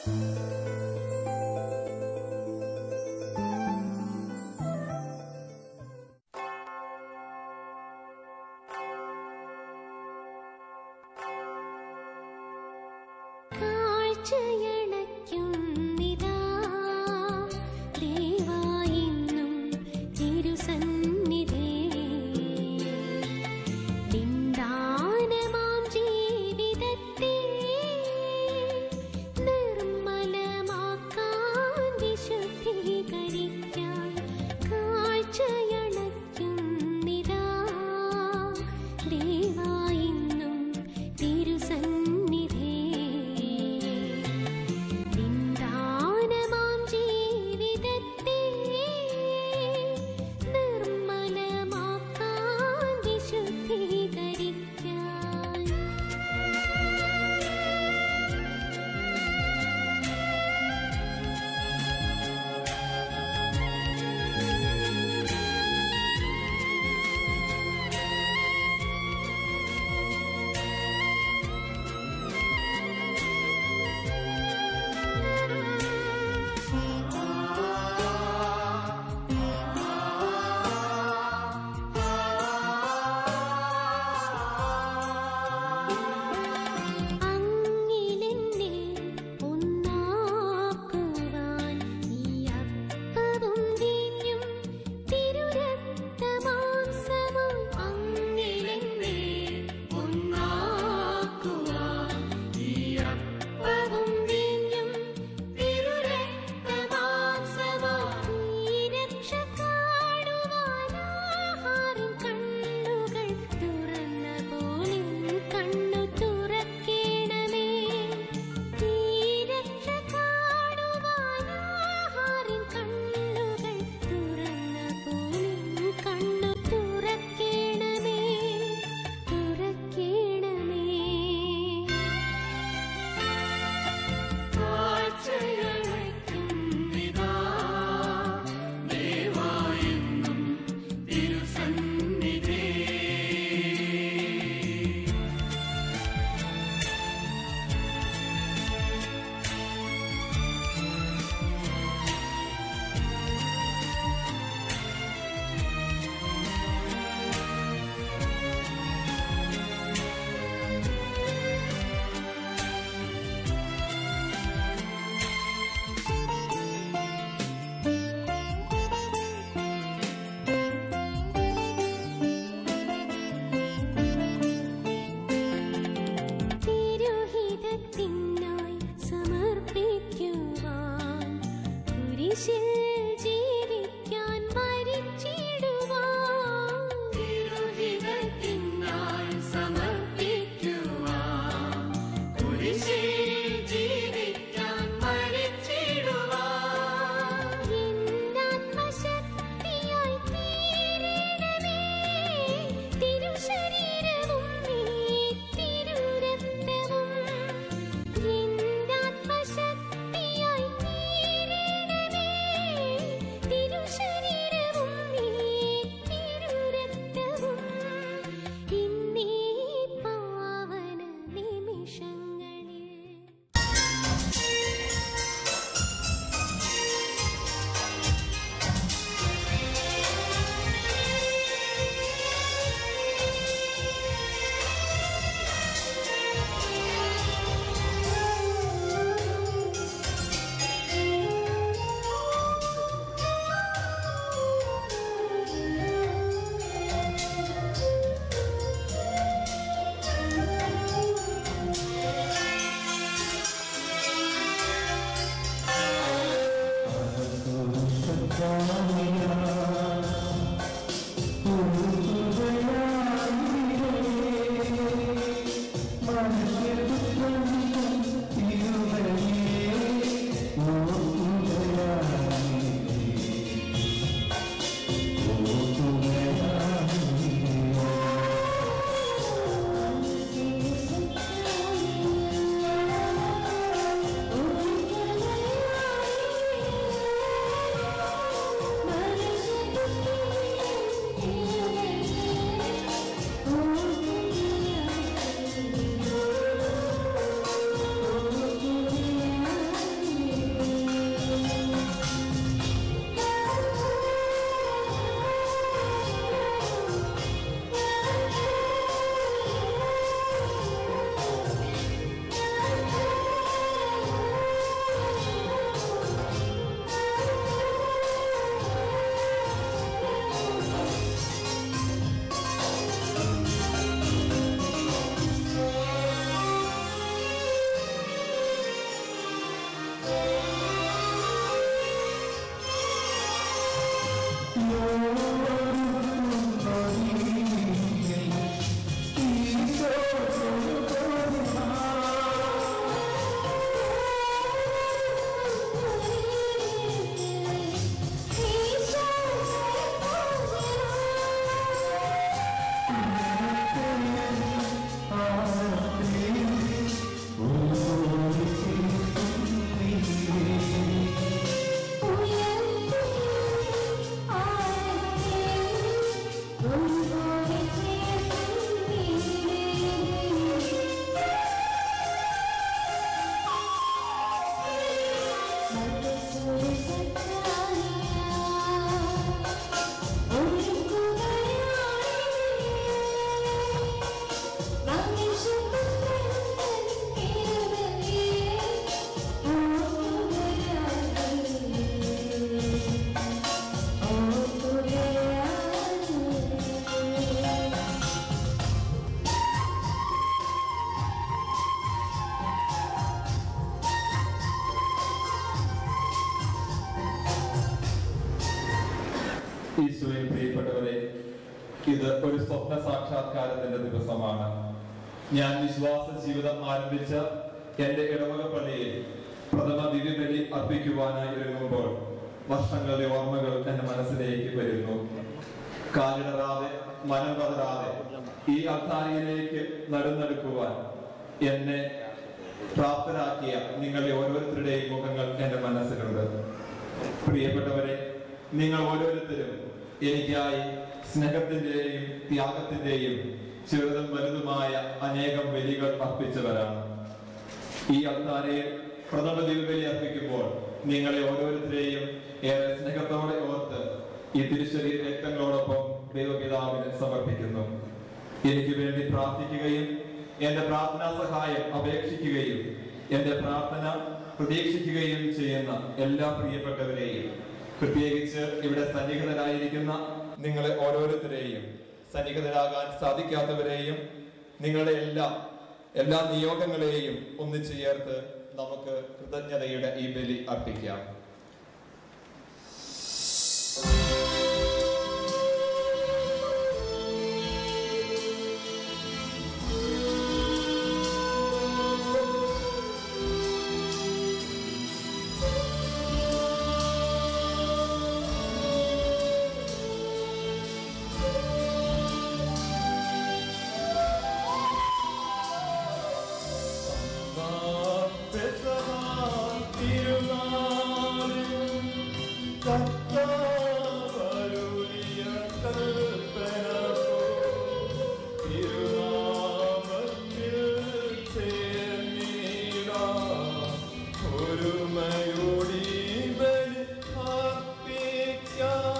കാഴ്ചയണയ്ക്കുന്നിതാ ദേവായിന്നും തിരുസന്നിധി പിണ്ടാനമാം ജീവിതത്തെ നിർമ്മലമാക്കാൻ വിശുദ്ധീകരിക്കാൻ കാഴ്ചയണയ്ക്കുന്നിതാ ദേവായിന്നും തിരുസന്നിധി ഈശോയിൽ പ്രിയപ്പെട്ടവരെ ഇത് ഒരു സ്വപ്ന സാക്ഷാത്കാരത്തിന്റെ ദിവസമാണ് ഞാൻ വിശ്വാസ ജീവിതം ആരംഭിച്ച എന്റെ ഇടവക പള്ളിയിൽ പ്രഥമ ദിവ്യബലി അർപ്പിക്കുവാനായി ഒരുങ്ങുമ്പോൾ വർഷങ്ങളുടെ ഓർമ്മകൾ എന്റെ മനസ്സിലേക്ക് വരുന്നു കാലിടറാതെ മനം പതറാതെ ഈ അൾത്താരയിലേക്ക് നടുനടുക്കുവാൻ എന്നെ പ്രാപ്തരാക്കിയ നിങ്ങളുടെ ഓരോരുത്തരുടെയും മുഖങ്ങൾ എന്റെ മനസ്സിലുണ്ട് പ്രിയപ്പെട്ടവരെ നിങ്ങൾ ഓരോരുത്തരും എനിക്കായി സ്നേഹത്തിന്റെയും ത്യാഗത്തിന്റെയും ചെറുതും വലുതുമായ അനേകം ബലികൾ അർപ്പിച്ചവരാണ് ഈ അൾത്താരയിൽ പ്രഥമ ദിവ്യബലി അർപ്പിക്കുമ്പോൾ നിങ്ങളെ ഓരോരുത്തരെയും ഏറെ സ്നേഹത്തോടെ ഓർത്ത് ഈ തിരുശരീര രക്തങ്ങളോടൊപ്പം ദൈവപിതാവിന് സമർപ്പിക്കുന്നു എനിക്ക് വേണ്ടി പ്രാർത്ഥിക്കുകയും എന്റെ പ്രാർത്ഥനാ സഹായം അപേക്ഷിക്കുകയും എന്റെ പ്രാർത്ഥന പ്രതീക്ഷിക്കുകയും ചെയ്യുന്ന എല്ലാ പ്രിയപ്പെട്ടവരെയും പ്രത്യേകിച്ച് ഇവിടെ സന്നിഹിതരായിരിക്കുന്ന നിങ്ങളെ ഓരോരുത്തരെയും സന്നിഹിതരാകാൻ സാധിക്കാത്തവരെയും നിങ്ങളുടെ എല്ലാ എല്ലാ നിയോഗങ്ങളെയും ഒന്നിച്ചു ചേർത്ത് നമുക്ക് കൃതജ്ഞതയുടെ ഈ ബലി അർപ്പിക്കാം ഒരുമയോടി ബലി അർപ്പിക്കാം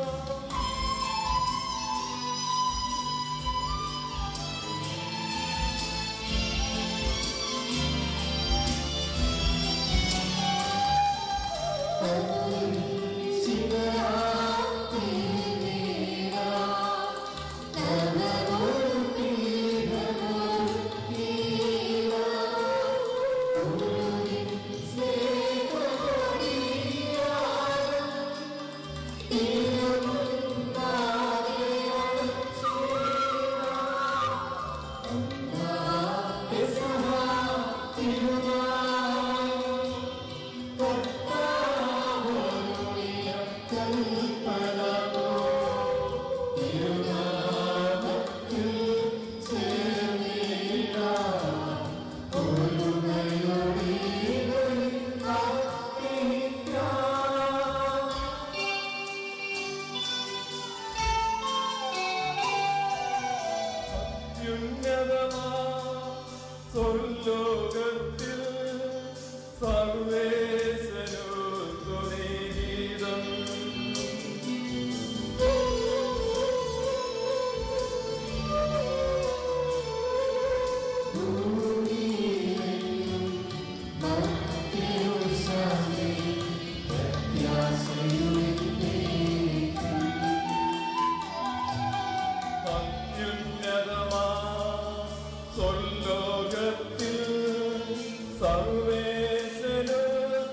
അത്യുന്നതമാ സ്വർലോകത്തിൽ സർവേശനു തുണീഗീതം അത്യുന്നതമാ സ്വർലോകത്തിൽ സർവേശനു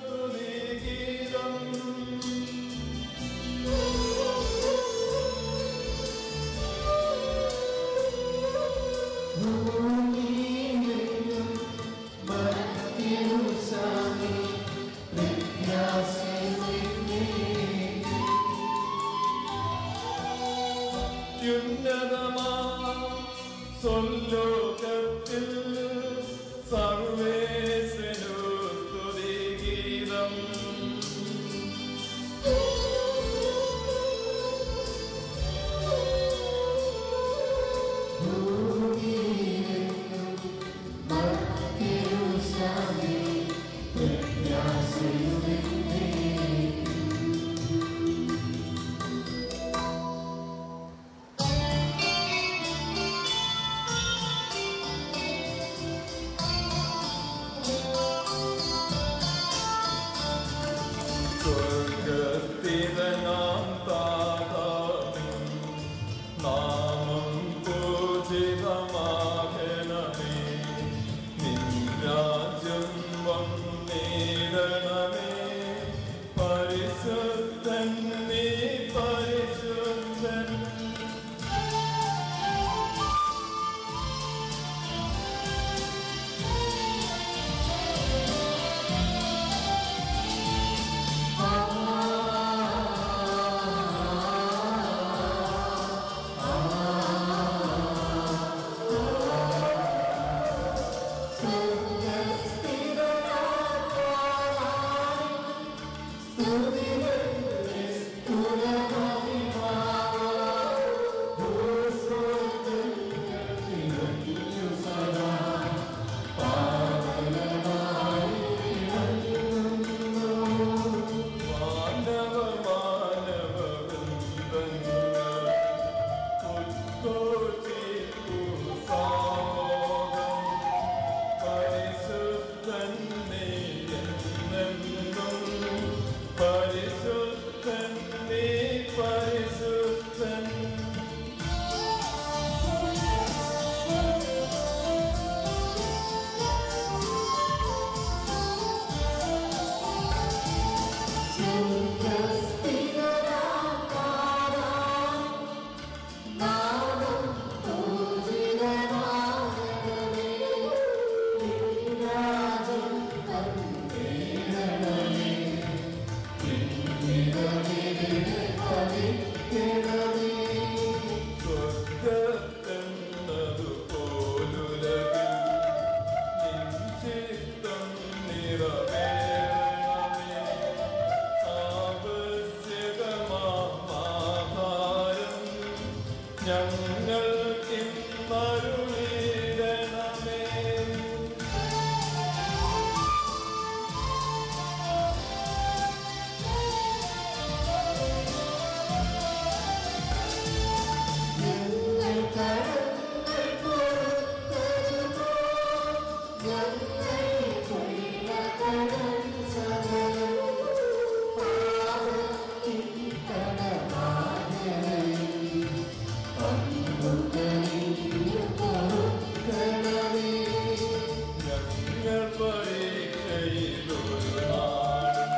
ഞങ്ങൾ പരീക്ഷയിലൊരു നാളും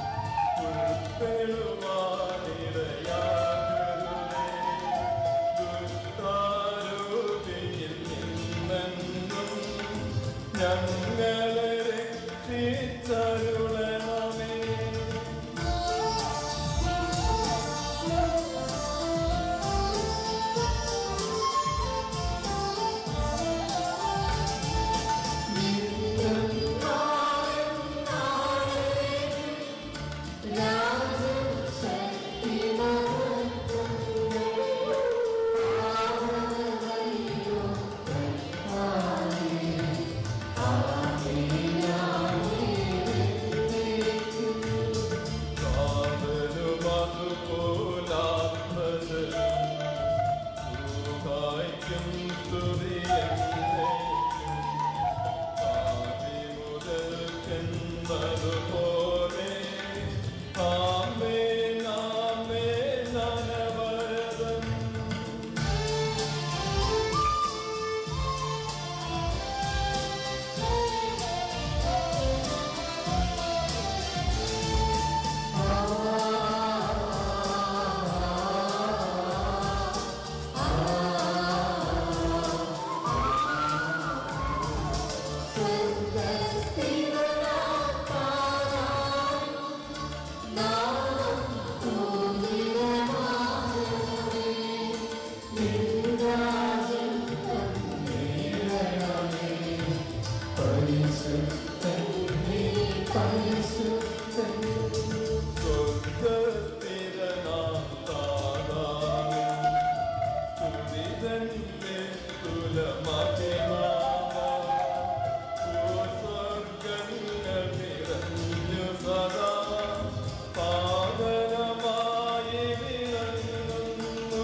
ഉൾപ്പെടുവാനിടയാകരുതേ. ദുഷ്ടാരൂപിയിൽ നിന്നെന്നും ഞങ്ങളെ രക്ഷിച്ചരുളണമേ പാവനമായി വിളങ്ങുന്നു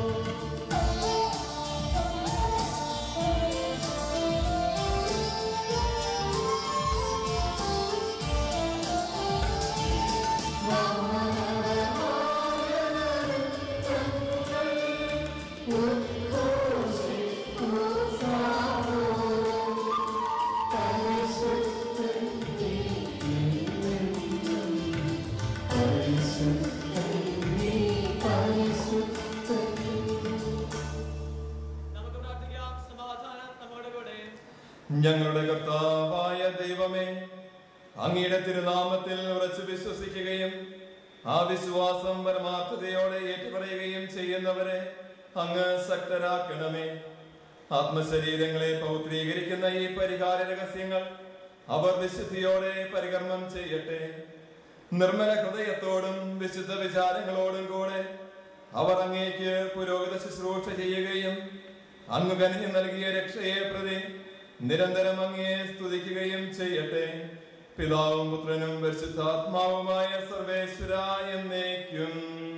നമുക്ക് പ്രാർത്ഥിക്കാം സമാധാനം നമ്മുടെ കൂടെ ഞങ്ങളുടെ കർത്താവായ ദൈവമേ അങ്ങയുടെ തിരുനാമത്തിൽ ഉറച്ചു വിശ്വസിക്കുകയും ആ വിശ്വാസം പരമാർത്ഥതയോടെ ഏറ്റുപറയുകയും ചെയ്യുന്നവരെ അങ്ങ് ശക്തരാക്കണമേ ആത്മശരീരങ്ങളെ പൗത്രീകരിക്കുന്ന ഈ പരിഹാര രഹസ്യങ്ങൾ അവർ വിശുദ്ധിയോടെ പരികർമ്മം ചെയ്യട്ടെ നിർമ്മല ഹൃദയത്തോടും വിശുദ്ധ വിചാരങ്ങളോടും കൂടെ അവർ അങ്ങേക്ക് പുരോഗത ശുശ്രൂഷ ചെയ്യുകയും അങ്ങ് കനിഞ്ഞു നൽകിയ രക്ഷയെ പ്രതി നിരന്തരം അങ്ങയെ സ്തുതിക്കുകയും ചെയ്യട്ടെ പിതാവും പുത്രനും പരിശുദ്ധാത്മാവുമായ സർവേശ്വര എന്നേക്കും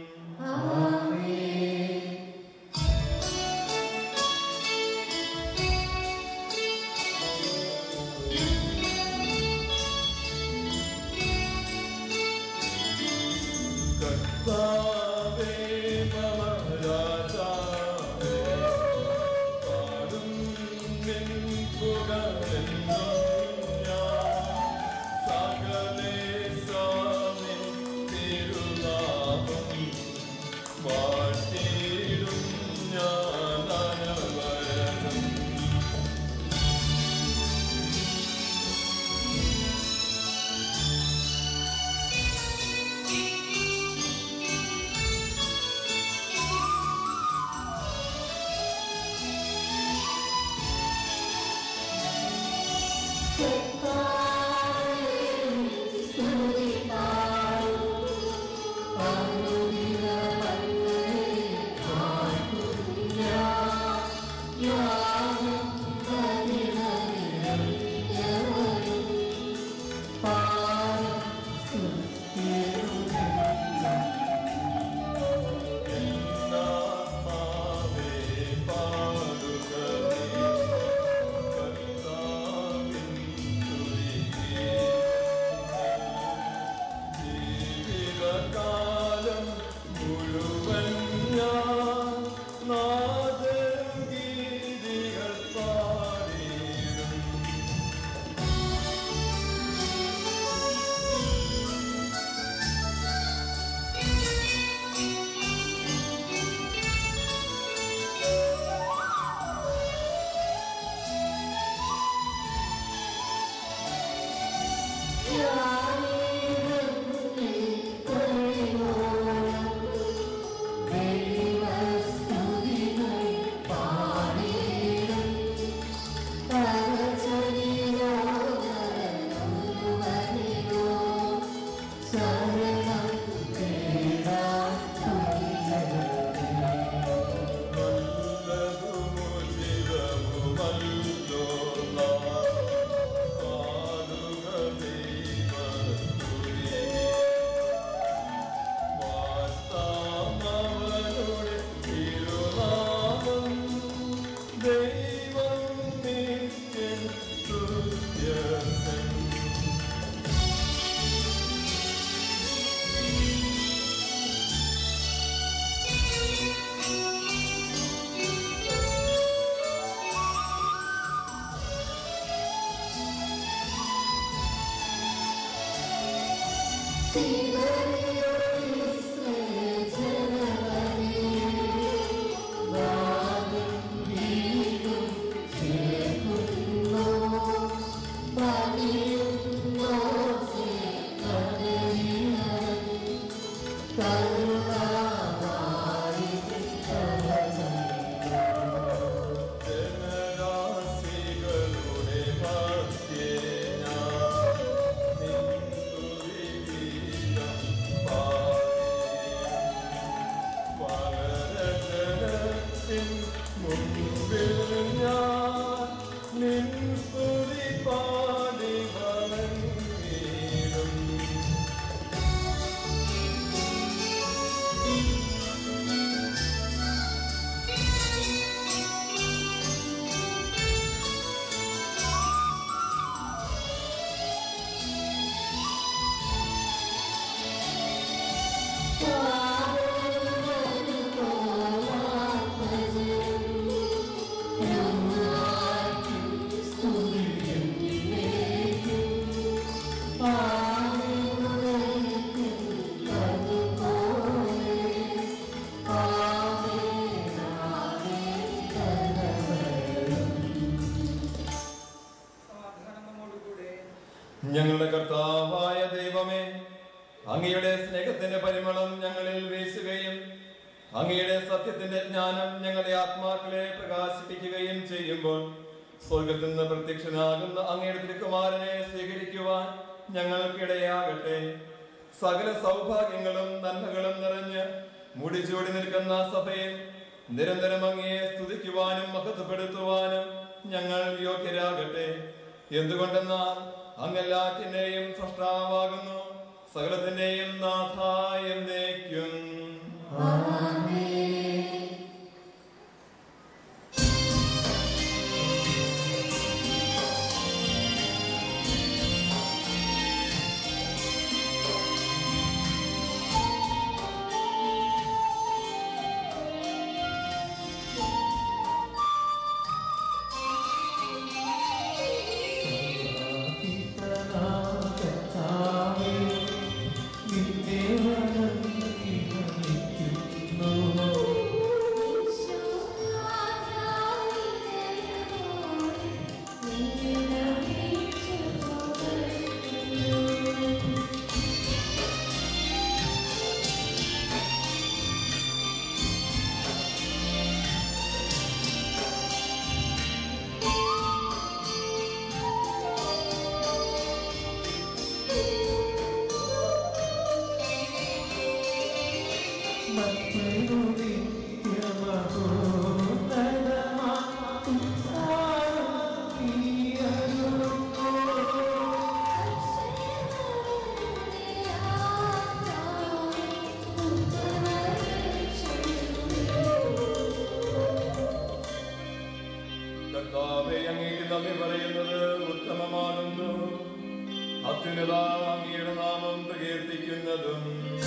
കർത്താവേ മമ രാജാവേ പാടും നിൻ പുകഴെന്നും ഞാൻ സകലേശാനിൻ തിരുനാമം വാഴ്ത്തി ജനരാശികളുടെ മധ്യേ ഞാൻ നിൻതുതിഗീതം പാടിയിടും. പലരജനത്തിൻ മുൻപിൽ ഞാൻ നിൻ സ്തുതി പാടി വണങ്ങിയിടും. സമാധാനം നമ്മോടുകൂടെ ഞങ്ങളുടെ കർത്താവായ ദൈവമേ അങ്ങയുടെ സ്നേഹത്തിന്റെ പരിമളം ഞങ്ങളിൽ വീശുകയും അങ്ങയുടെ സത്യത്തിന്റെ ജ്ഞാനം ഞങ്ങളുടെ ആത്മാക്കളെ പ്രകാശിപ്പിക്കുകയും ചെയ്യുമ്പോൾ സ്വർഗത്തിൽ നിന്ന് പ്രത്യക്ഷനാകുന്ന അങ്ങയുടെ തിരുക്കുമാരനെ സ്വീകരിക്കുവാൻ ഞങ്ങൾക്കിടയാകട്ടെ സകല സൗഭാഗ്യങ്ങളും നന്മകളും നിറഞ്ഞ് മുടിചൂടി നിൽക്കുന്ന സഭയിൽ നിരന്തരം അങ്ങയെ സ്തുതിക്കുവാനും മഹത്വപ്പെടുത്തുവാനും ഞങ്ങൾ യോഗ്യരാകട്ടെ എന്തുകൊണ്ടെന്നാൽ അങ്ങെല്ലാറ്റിന്റെയും സൃഷ്ടാവാകുന്നു സകലത്തിന്റെയും നാഥായ എന്നേക്കും കർത്താവെ അങ്ങേക്ക് നന്ദി പറയുന്നത് ഉത്തമമാകുന്നു അത്യുന്നത അങ്ങയുടെ നാമം പ്രകീർത്തിക്കുന്നതും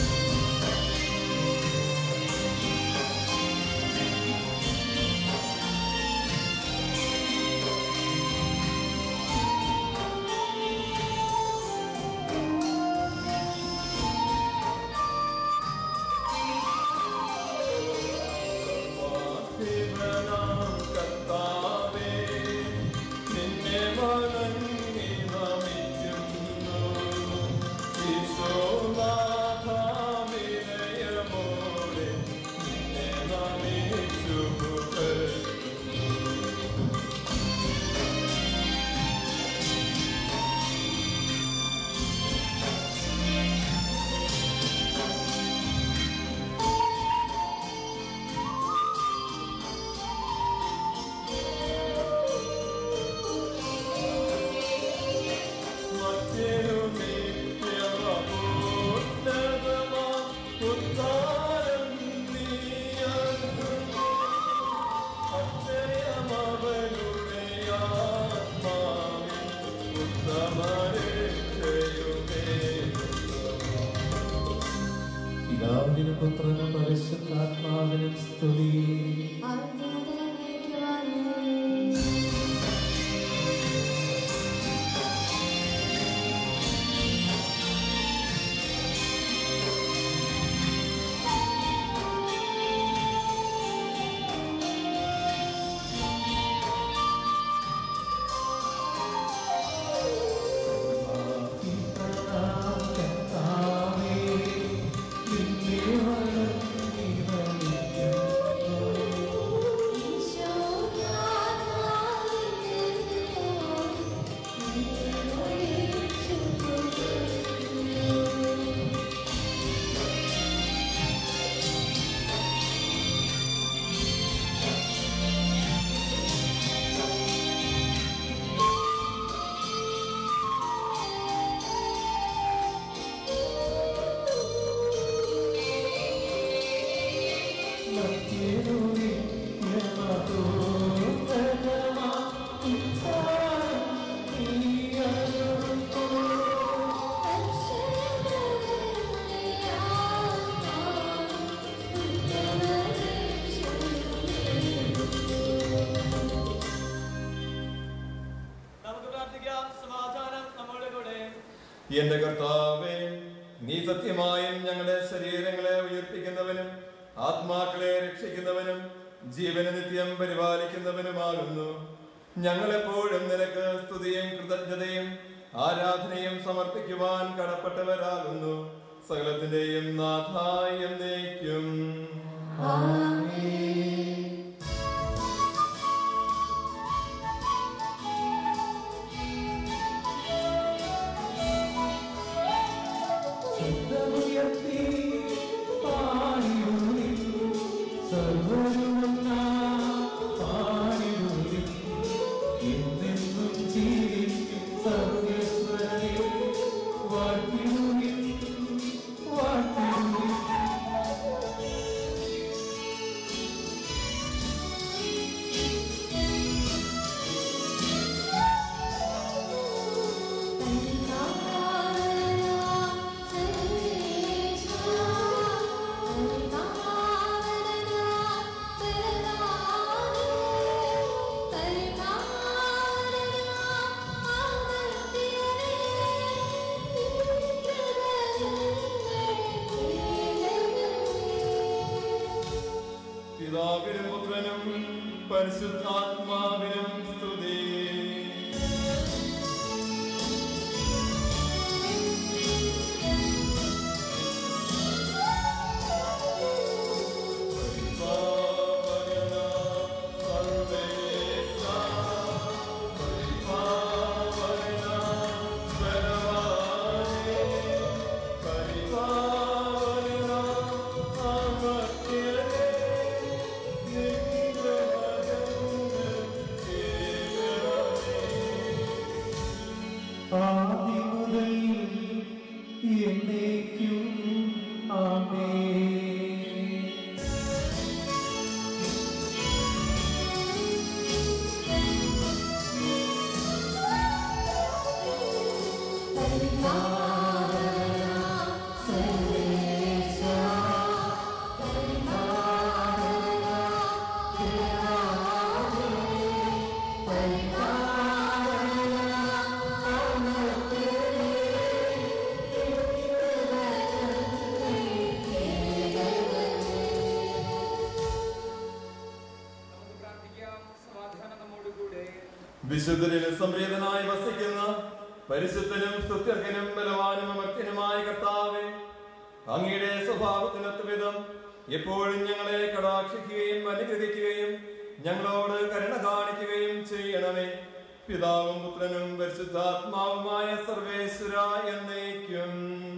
പാർത്ഥിവനാം കർത്താവേ, നിന്നെ വണങ്ങി നമിക്കുന്നു പിതാവിനും പുത്രനും പരിശുദ്ധാത്മാവിനും സ്തുതി നമുക്ക് പ്രാർത്ഥിക്കാം സമാധാനം നമ്മുടെ കൂടെ എന്റെ കർത്താവേ നീ സത്യമായും ഞങ്ങളുടെ ശരീരങ്ങളെ ഉയർപ്പിക്കുന്നവനും ആത്മാക്കളെ രക്ഷിക്കുന്നവനും ജീവന നിത്യം പരിപാലിക്കുന്നവനുമാകുന്നു ഞങ്ങളെപ്പോഴും നിനക്ക് സ്തുതിയും കൃതജ്ഞതയും ആരാധനയും സമർപ്പിക്കുവാൻ കടപ്പെട്ടവരാകുന്നു സകലത്തിന്റെയും നാഥായം നയിക്കും പിതാവിനും പുത്രനും പരിശുദ്ധാത്മാവിനും സ്തുതി ആദിമുതൽ എന്നേക്കും ആമേൻ നമുക്ക് പ്രാർത്ഥിക്കാം സമാധാനം നമ്മുടെ കൂടെ വിശുദ്ധരിൽ സംപ്രീതനായി വസിക്കുന്ന പരിശുദ്ധനും സ്തുത്യർഹനും ബലവാനും അമർത്യനുമായ കർത്താവെ അങ്ങയുടെ സ്വഭാവത്തിനൊത്ത വിധം എപ്പോഴും ഞങ്ങളെ കടാക്ഷിക്കുകയും അനുഗ്രഹിക്കുകയും ഞങ്ങളോട് കരുണ കാണിക്കുകയും ചെയ്യണമേ പിതാവും പുത്രനും പരിശുദ്ധാത്മാവുമായ സർവേശ്വര എന്നേക്കും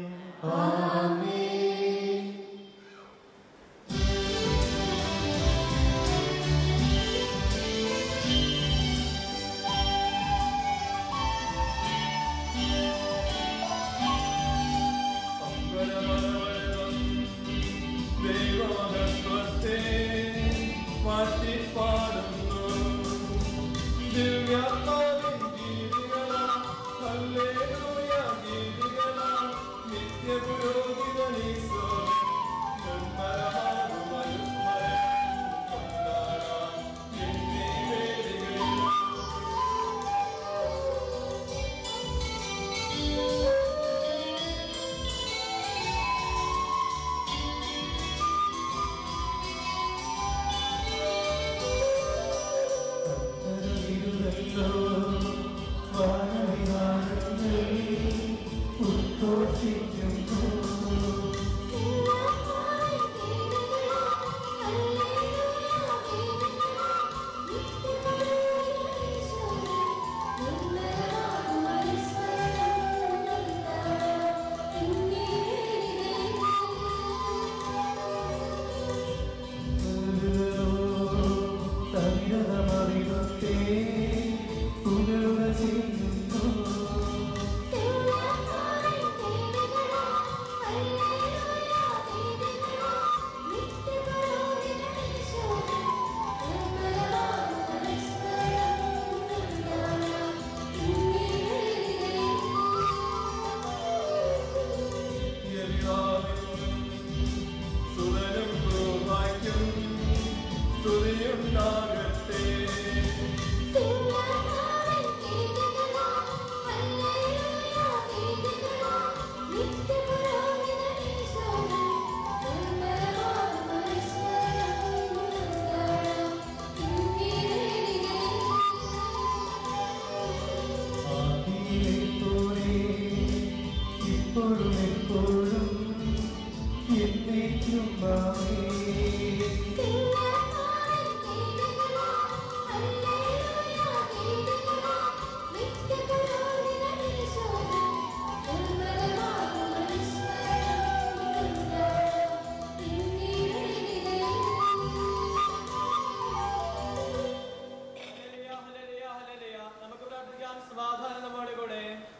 ദൈവമഹത്വത്തെ മാറ്റിപ്പാടുന്നു ദിവ്യാത്മാവിൻ ഗീതികളാ, ഹല്ലേലൂയ ഗീതികളാ, നിത്യപുരോഹിതൻ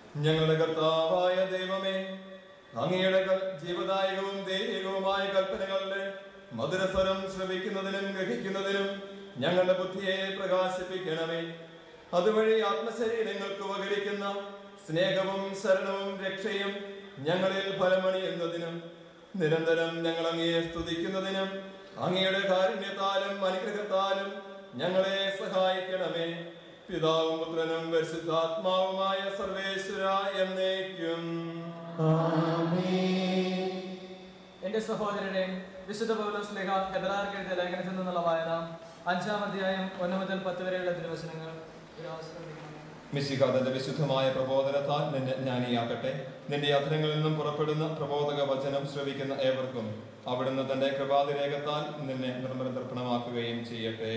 ഞങ്ങളുടെ കർത്താവായ ദൈവമേ അങ്ങയുടെ ക- ജീവദായകവും ദൈവികവുമായ കൽപ്പനകളുടെ മധുരസ്വരം ശ്രവിക്കുന്നതിനും ഗ്രഹിക്കുന്നതിനും ഞങ്ങളുടെ ബുദ്ധിയെ പ്രകാശിപ്പിക്കണമേ അതുവഴി ആത്മശരീരങ്ങൾക്ക് ഉപകരിക്കുന്ന സ്നേഹവും ശരണവും രക്ഷയും ഞങ്ങളിൽ ഫലമണിയുന്നതിനും നിരന്തരം ഞങ്ങൾ അങ്ങയെ സ്തുതിക്കുന്നതിനും അങ്ങയുടെ കാരുണ്യത്താലും അനുഗ്രഹത്താലും ഞങ്ങളെ സഹായിക്കണമേ പിതാവും പുത്രനും പരിശുദ്ധാത്മാവുമായ സർവേശ്വര എന്നേക്കും ആമേൻ എന്റെ സഹോദരനെ വിശുദ്ധ പൗലോസ് ലേഖ ഹെബ്രാർക്ക് എഴുതിയ ലേഖനത്തിൽ നിന്നുള്ള വായന അഞ്ചാം അധ്യായം ഒന്ന് മുതൽ പത്ത് വരെയുള്ള തിരുവചനങ്ങൾ ഒരു അവസരം ലഭിക്കണം. മിശിക തന്റെ വിശുദ്ധമായ പ്രബോധനത്താൽ നിന്നെ ജ്ഞാനിയാക്കട്ടെ നിന്റെ യാത്രകളിൽ നിന്നും പുറപ്പെടുന്ന പ്രബോധക വചനം ശ്രവിക്കുന്ന ഏവർക്കും അവിടുന്ന് തന്റെ കൃപാതിരേഖത്താൽ നിന്നെ നിർമ്മല തർപ്പണമാക്കുകയും ചെയ്യട്ടെ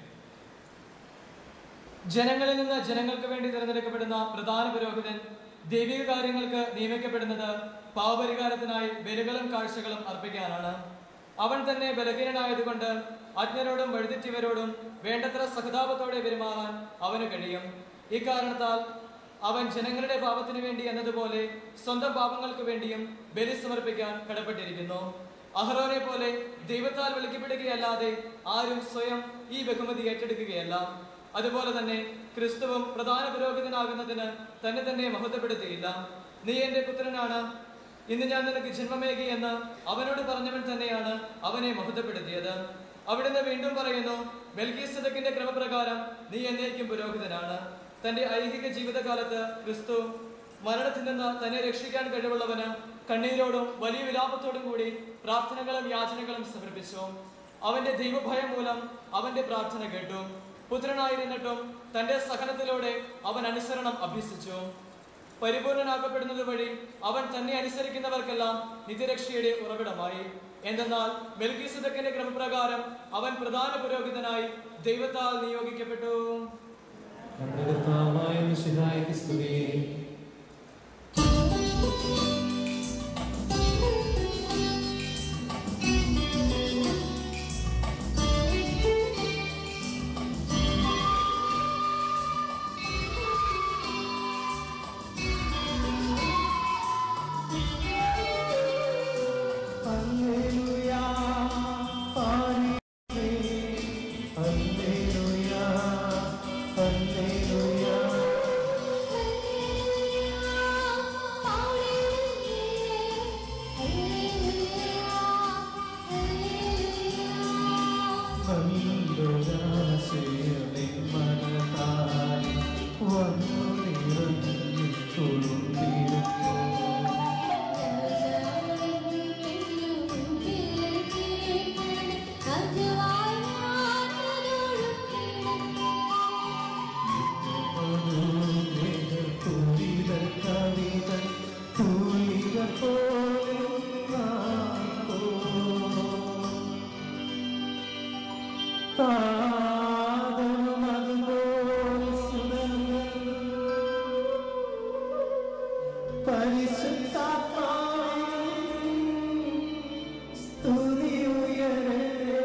ജനങ്ങളിൽ നിന്ന് ജനങ്ങൾക്ക് വേണ്ടി തിരഞ്ഞെടുക്കപ്പെടുന്ന പ്രധാന പുരോഹിതൻ ദൈവിക കാര്യങ്ങൾക്ക് നിയമിക്കപ്പെടുന്നത് പാവപരിഹാരത്തിനായി ബലികളും കാഴ്ചകളും അർപ്പിക്കാനാണ് അവൻ തന്നെ ബലഹീനനായതുകൊണ്ട് അജ്ഞരോടും വഴുതെറ്റിയവരോടും വേണ്ടത്ര സഹതാപത്തോടെ പെരുമാറാൻ അവന് കഴിയും ഇക്കാരണത്താൽ അവൻ ജനങ്ങളുടെ പാപത്തിനു വേണ്ടി എന്നതുപോലെ സ്വന്തം പാപങ്ങൾക്ക് വേണ്ടിയും ബലി സമർപ്പിക്കാൻ കടപ്പെട്ടിരിക്കുന്നു അഹ്റോനെ പോലെ ദൈവത്താൽ വിളിക്കപ്പെടുകയല്ലാതെ ആരും സ്വയം ഈ ബഹുമതി ഏറ്റെടുക്കുകയല്ല അതുപോലെ തന്നെ ക്രിസ്തുവും പ്രധാന പുരോഹിതനാകുന്നതിന് തന്നെ തന്നെ മഹത്വപ്പെടുത്തിയില്ല നീ എന്റെ പുത്രനാണ് ഇന്ന് ഞാൻ നിനക്ക് ജന്മമേകി എന്ന് അവനോട് പറഞ്ഞവൻ തന്നെയാണ് അവനെ മഹത്വപ്പെടുത്തിയത് അവിടുന്ന് വീണ്ടും പറയുന്നു മെൽക്കീസദക്കിന്റെ ക്രമപ്രകാരം നീ എന്നേക്കും പുരോഹിതനാണ് തന്റെ ഐഹിക ജീവിതകാലത്ത് ക്രിസ്തു മരണത്തിൽ നിന്ന് തന്നെ രക്ഷിക്കാൻ കഴിവുള്ളവന് കണ്ണീരോടും വലിയ വിലാപത്തോടും കൂടി പ്രാർത്ഥനകളും യാചനകളും സമർപ്പിച്ചു അവന്റെ ദൈവഭയം മൂലം അവന്റെ പ്രാർത്ഥന കേട്ടു പുത്രനായിരുന്നിട്ടും തന്റെ സഹനത്തിലൂടെ അവൻ അനുസരണം അഭ്യസിച്ചു പരിപൂർണനാക്കപ്പെടുന്നത് വഴി അവൻ തന്നെ അനുസരിക്കുന്നവർക്കെല്ലാം നിത്യരക്ഷയുടെ ഉറവിടമായി എന്തെന്നാൽ മെൽക്കീസദക്കിന്റെ ക്രമപ്രകാരം അവൻ പ്രധാന പുരോഹിതനായി ദൈവത്താൽ നിയോഗിക്കപ്പെട്ടു നമ്മുടെ കർത്താവായ മിശിഹായ്ക്ക് സ്തുതി ഹല്ലേലൂയ പാടിയേ ഹല്ലേലൂയ ഹല്ലേലൂയ സന്തോഷയുടെ മനതായി വന്നു നിറഞ്ഞു തുളുമ്പിരുന്നു സ്തുതി ഉയരേ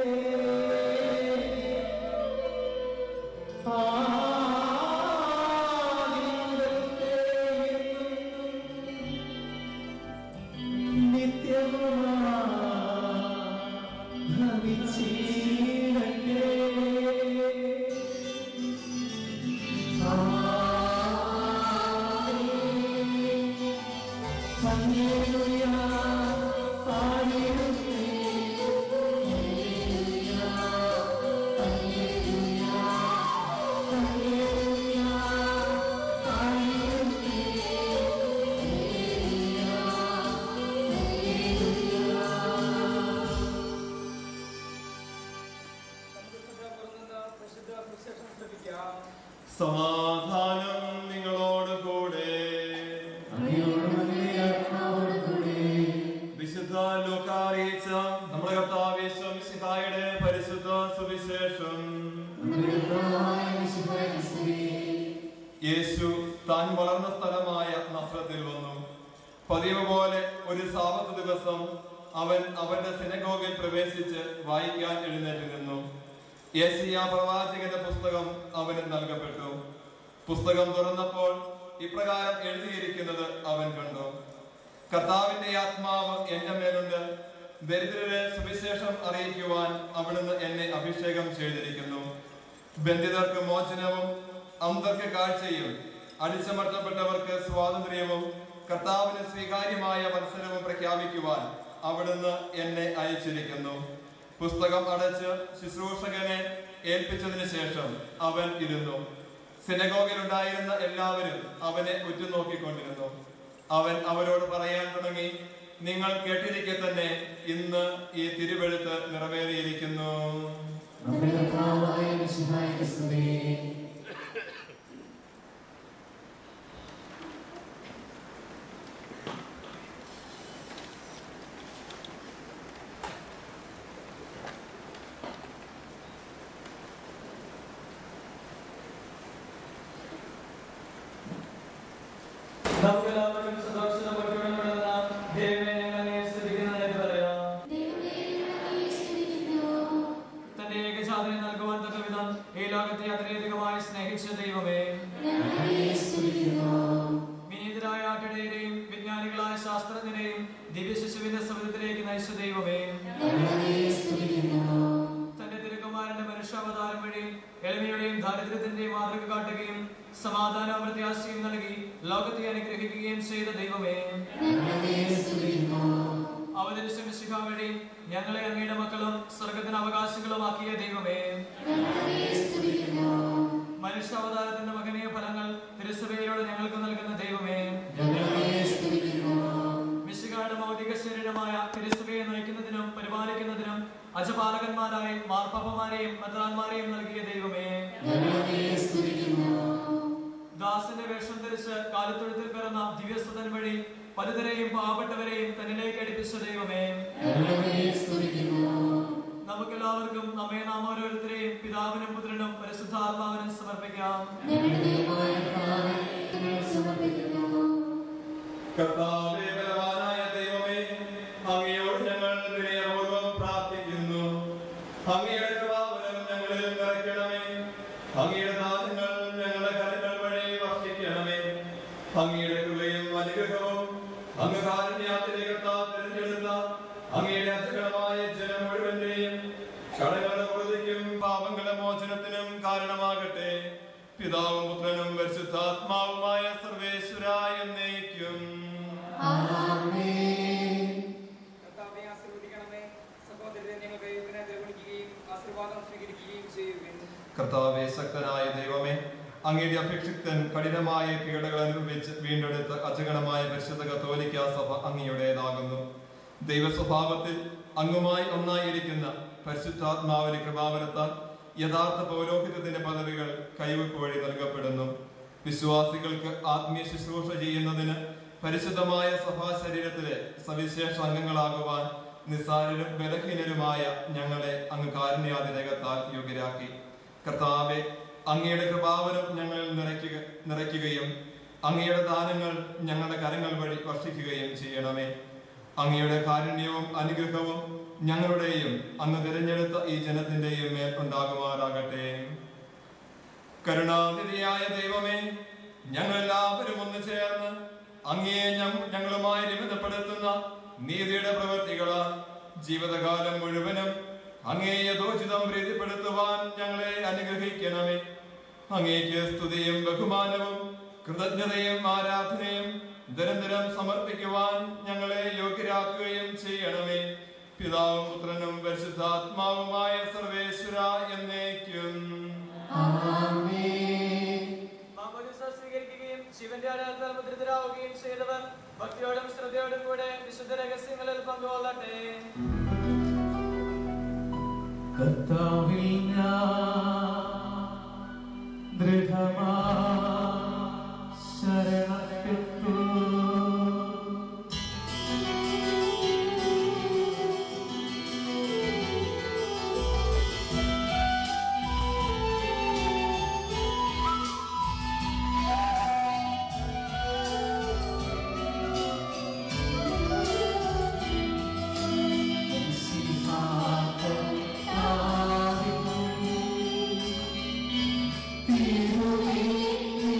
സമാധാനം നിങ്ങളോട് കൂടെ വിശുദ്ധ ലോകാറിയിച്ച നമ്മുടെ കർത്താവേശ്വം സിഹായുടെ പരിശുദ്ധ സുവിശേഷം യേശു താൻ വളർന്ന സ്ഥലമായ നസ്രത്തിൽ വന്നു പതിവ് പോലെ ഒരു സാപത്ത് ദിവസം അവൻ അവന്റെ സിനഗോഗിൽ പ്രവേശിച്ച് വായിക്കാൻ എഴുന്നേറ്റ് നിന്നു യേശിയ പ്രവാചകന്റെ പുസ്തകം അവന് നൽകപ്പെട്ടു പുസ്തകം തുറന്നപ്പോൾ ഇപ്രകാരം എഴുതിയിരിക്കുന്നത് അവൻ കണ്ടു കർത്താവിന്റെ ആത്മാവ് എന്റെ മേലുണ്ട് ദരിദ്രരെ സുവിശേഷം അറിയിക്കുവാൻ അവിടുന്ന് എന്നെ അഭിഷേകം ചെയ്തിരിക്കുന്നു ബന്ധിതർക്ക് മോചനവും അന്തർക്ക് കാഴ്ചയും അടിച്ചമർത്തപ്പെട്ടവർക്ക് സ്വാതന്ത്ര്യവും കർത്താവിന് സ്വീകാര്യമായ മത്സരവും പ്രഖ്യാപിക്കുവാൻ അവിടുന്ന് എന്നെ അയച്ചിരിക്കുന്നു പുസ്തകം അടച്ച് ശുശ്രൂഷകനെ ഏൽപ്പിച്ചതിന് ശേഷം അവൻ ഇരുന്നു സിനഗോഗിലുണ്ടായിരുന്ന എല്ലാവരും അവനെ ഉറ്റുനോക്കിക്കൊണ്ടിരുന്നു അവൻ അവരോട് പറയാൻ തുടങ്ങി നിങ്ങൾ കേട്ടിരിക്കെ തന്നെ ഇന്ന് ഈ തിരുവെഴുത്ത് നിറവേറിയിരിക്കുന്നു നമ്മുടെ കർത്താവായ മിശിഹായുടെ സ്തുതി നമുക്കെല്ലാവർക്കും സന്തോഷവും ഭക്തിയോടും കൂടെ നാം ദൈവമേ ഞങ്ങൾ അങ്ങയെ സ്തുതിക്കുന്നതായിട്ട് പറയാം ദൈവമേ ഞങ്ങളെ സ്തുതിക്കുന്നു തന്റെ ഏകജാതനെ നൽകുവാൻ തക്കവിധം ഈ ലോകത്തെ അത്രയധികമായി സ്നേഹിച്ച ദൈവമേ ഞങ്ങളെ സ്തുതിക്കുന്നു വിനീതരായ ആട്ടിടയരെയും വിജ്ഞാനികളായ ശാസ്ത്രജ്ഞരെയും ദിവ്യശിശുവിന്റെ സമുദ്രത്തിലേക്ക് നയിച്ച ദൈവമേ ഞങ്ങളെ സ്തുതിക്കുന്നു തന്റെ തിരുക്കുമാരന്റെ മനുഷ്യാവതാരം വഴി എളിമയുടെയും ദാരിദ്ര്യത്തിന്റെയും മാതൃക കാട്ടുകയും സമാധാനവും പ്രത്യാശയും നൽകി ലോകത്തെ അനുഗ്രഹിക്കുകയും ചെയ്ത ദൈവമേ ഞങ്ങളെ സ്തുതിക്കുന്നു അവതരിച്ച മിശിഹ വഴി ഞങ്ങളെ അങ്ങയുടെ മക്കളും സ്വർഗത്തിന് അവകാശികളുമാക്കിയ ദൈവമേ ഞങ്ങളെ സ്തുതിക്കുന്നു മനുഷ്യാവതാരത്തിന്റെ മകനീയ ഫലങ്ങൾ തിരുസഭയിലൂടെ ഞങ്ങൾക്ക് നൽകുന്ന ദൈവമേ ഞങ്ങളെ സ്തുതിക്കുന്നു മിശിഹായുടെ ഭൗതിക ശരീരമായ തിരുസഭയെ നയിക്കുന്നതിനും പരിപാലിക്കുന്നതിനും അജപാലകന്മാരായി മാർപ്പാപ്പമാരെയും മെത്രാന്മാരെയും നൽകിയ ദൈവമേ ഞങ്ങളെ സ്തുതിക്കുന്നു ദാസന്റെ വേഷം ധരിച്ച് കാലത്തൊഴുത്തിൽ പിറന്ന ദിവ്യസുതൻ വഴി പലതരെയും പാവപ്പെട്ടവരെയും തന്നിലേക്ക് അടുപ്പിച്ച ദൈവമേ ഞങ്ങളെ സ്തുതിക്കുന്നു നമുക്കെല്ലാവർക്കും നമ്മെ നാം ഓരോരുത്തരെയും പിതാവിനും പുത്രനും പരിശുദ്ധാത്മാവിനും സമർപ്പിക്കാം ഞങ്ങളുടെ ദൈവമായ കർത്താവേ, ഞങ്ങൾ സമർപ്പിക്കുന്നു കർത്താവേ ബലവാനായ ദൈവമേ അങ്ങയോട് ഞങ്ങൾ വിനയപൂർവ്വം പ്രാർത്ഥിക്കുന്നു അങ്ങയുടെ കൃപാവരം ഞങ്ങളിൽ നിറയ്ക്കണമേ അങ്ങയുടെ ദാനങ്ങൾ ഞങ്ങളുടെ കരങ്ങൾ വഴി വർഷിക്കണമേ അങ്ങയുടെ കൃപയും അനുഗ്രഹവും അങ്ങ് കാരുണ്യാതിരേകത്താൽ തിരഞ്ഞെടുത്ത അങ്ങയുടെ അധികമായ ജനം മുഴുവന്റെയും കടങ്ങളുടെ പൊറുതിക്കും പാപങ്ങളുടെ മോചനത്തിനും കാരണമാകട്ടെ പിതാവും പുത്രനും പരിശുദ്ധാത്മാവുമായ സർവേശ്വര എന്നേക്കും ആമേൻ കർത്താവെ ആശീർവദിക്കണമേ സഹോദരരെ ഞങ്ങൾ ദൈവത്തിനെ ദ്രവിക്കുകയും ആശീർവാദം സ്വീകരിക്കുകയും ചെയ്യുവിൻ കർത്താവെ ശക്തനായ ദൈവമേ അങ്ങയുടെ അഭിഷിക്തൻ കഠിനമായ പീഡകൾ അനുഭവിച്ച് വീണ്ടെടുത്ത അജഗണമായ പരിശുദ്ധ കത്തോലിക്ക സഭ അങ്ങയുടേതാകുന്നു ദൈവ സ്വഭാവത്തിൽ അങ്ങുമായി ഒന്നായിരിക്കുന്ന പരിശുദ്ധാത്മാവിന്റെ കൃപാവരത്താൽ യഥാർത്ഥ പൗരോഹിത്യത്തിന്റെ പദവികൾ കൈവയ്പ് വഴി നൽകപ്പെടുന്നു വിശ്വാസികൾക്ക് ആത്മീയ ശുശ്രൂഷ ചെയ്യുന്നതിന് പരിശുദ്ധമായ സഭാ ശരീരത്തിലെ സവിശേഷ അംഗങ്ങളാകുവാൻ നിസ്സാരരും ബലഹീനരുമായ ഞങ്ങളെ അങ്ങ് കാരുണ്യാതിരകത്താൽ യോഗ്യരാക്കി കർത്താവെ അങ്ങയുടെ കൃപാവരം ഞങ്ങളിൽ നിറയ്ക്കുക നിറയ്ക്കുകയും അങ്ങയുടെ ദാനങ്ങൾ ഞങ്ങളുടെ കരങ്ങൾ വഴി വർഷിക്കുകയും ചെയ്യണമേ അങ്ങയുടെ കാരുണ്യവും അനുഗ്രഹവും ഞങ്ങളുടെയും അങ്ങ് തിരഞ്ഞെടുത്ത ഈ ജനത്തിന്റെയും മേൽ ഉണ്ടാകുമാറാകട്ടെ കരുണാതിഥിയായ ദൈവമേ ഞങ്ങൾ എല്ലാവരും ഒന്ന് ചേർന്ന് അങ്ങയെ ഞങ്ങ- ഞങ്ങളുമായി നിബന്ധപ്പെടുത്തുന്ന നീതിയുടെ പ്രവൃത്തികളാൽ ജീവിതകാലം മുഴുവനും അങ്ങേ യഥോചിതം പ്രീതിപ്പെടുത്തുവാൻ ഞങ്ങളെ അനുഗ്രഹിക്കണമേ അങ്ങേക്ക് സ്തുതിയും ബഹുമാനവും കൃതജ്ഞതയും ആരാധനയും നിരന്തരം സമർപ്പിക്കുവാൻ ഞങ്ങളെ യോഗ്യരാക്കുകയും ചെയ്യണമേ പിതാവും പുത്രനും പരിശുദ്ധാത്മാവുമായ സർവേശ്വര എന്നേക്കും ആമേൻ മാമോദിസ സ്വീകരിക്കുകയും ശിവന്റെ അടയാളത്താൽ മുദ്രിതരാവുകയും ചെയ്തവർ ഭക്തിയോടും ശ്രദ്ധയോടും കൂടെ വിശുദ്ധ രഹസ്യങ്ങളിൽ പങ്കുകൊള്ളട്ടെ കർത്താവിൽ ഞാൻ ദൃഢമാ ശരണപ്പെട്ടു തിരുവേ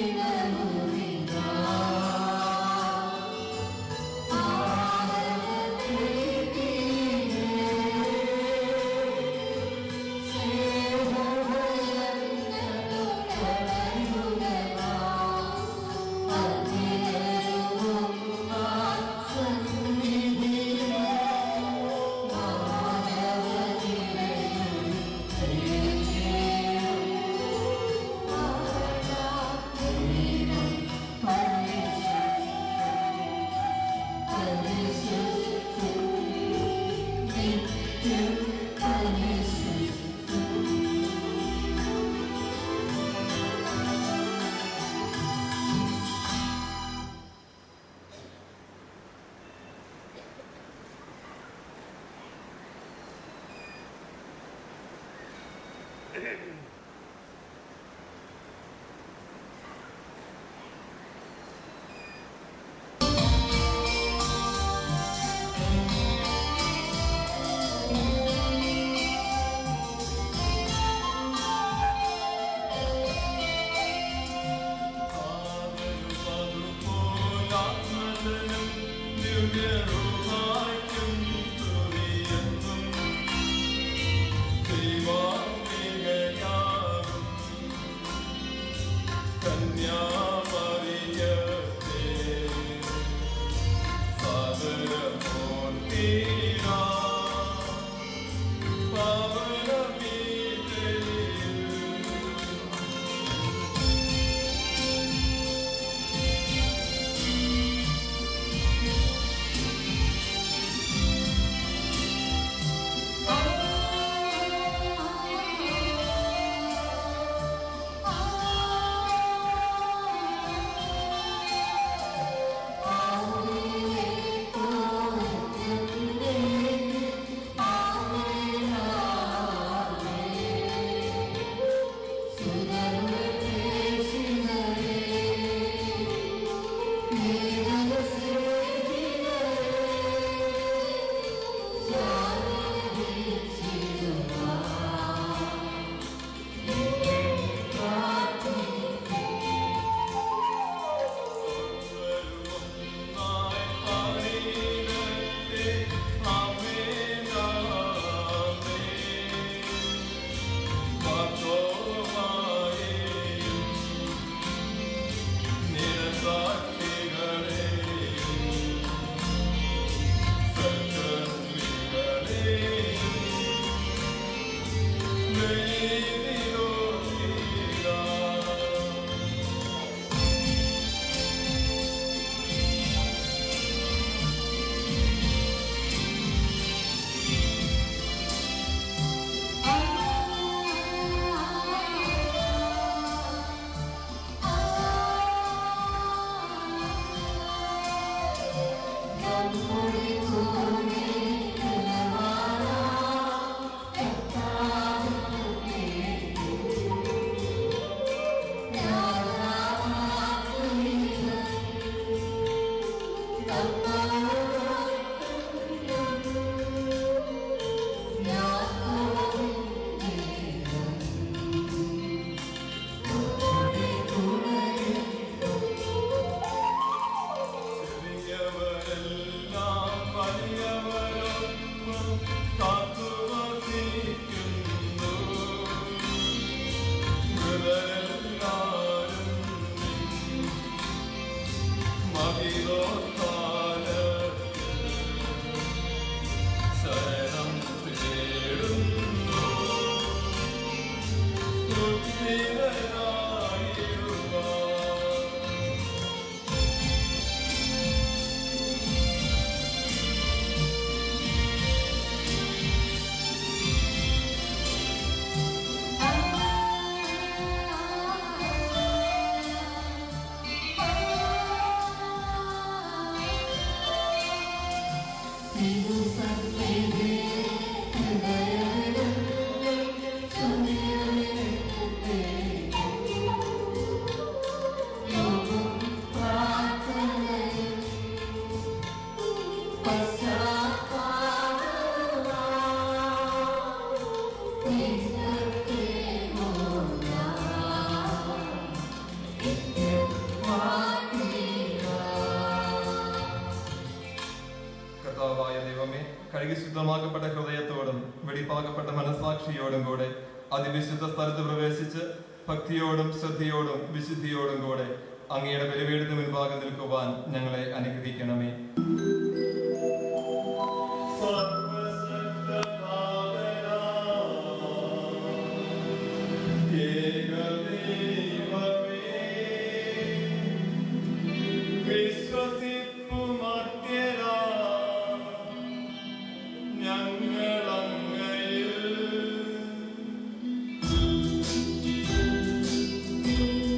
കർത്താവായ ദൈവമേ കഴുകി ശുദ്ധമാക്കപ്പെട്ട ഹൃദയത്തോടും വെടിപ്പാക്കപ്പെട്ട മനസാക്ഷിയോടും കൂടെ അതിവിശുദ്ധ സ്ഥലത്ത് പ്രവേശിച്ച് ഭക്തിയോടും ശ്രദ്ധയോടും വിശുദ്ധിയോടും കൂടെ അങ്ങയുടെ ബലിപീഠത്തിന് മുൻപാകെ നിൽക്കുവാൻ ഞങ്ങളെ അനുഗ്രഹിക്കണമേ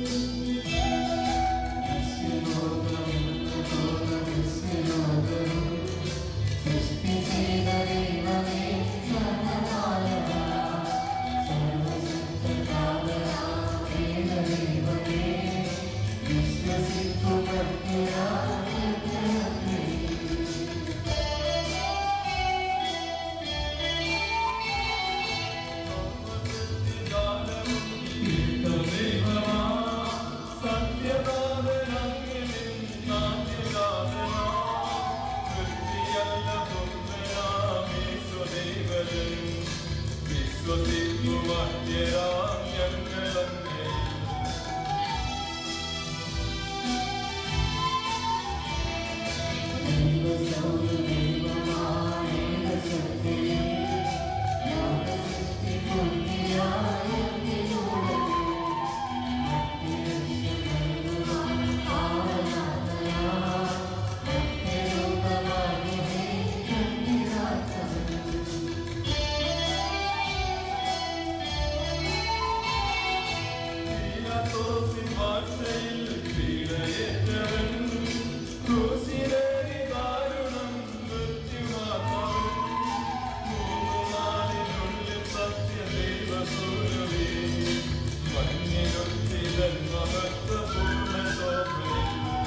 ഞങ്ങൾ ദൈവമധ്യരാം ഞങ്ങളങ്ങേ പീലാത്തോസിൻ ഭാഷയിൽ പീഡയേറ്റവൻ, ക്രൂശിലേറി ദാരുണം മൃത്യുമാർന്നവൻ. മൂന്നു നാളിനുള്ളിൽ സത്യദൈവസൂര്യവേ, മഞ്ഞിലൊത്തിതൻ മഹത്വപൂർണ്ണ ശോഭയിൽ.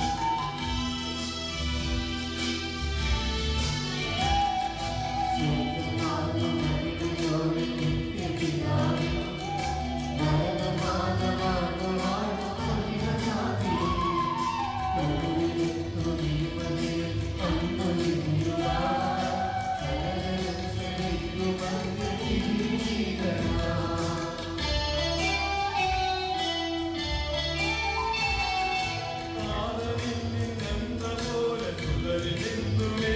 ആദരിൻ നിന്നെന്ന പോലെ തുടരിൽ നിന്നുമേ,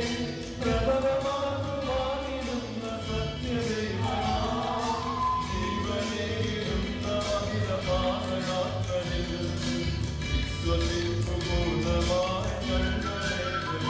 പ്രബലമാകുവാനിടുന്ന സത്യദൈവമാ, ജീവനേകിടുന്ന അമിതപാതയാത്രയിൽ, വിശ്വസിപ്പു പൂർണ്ണമായി ഞങ്ങളെ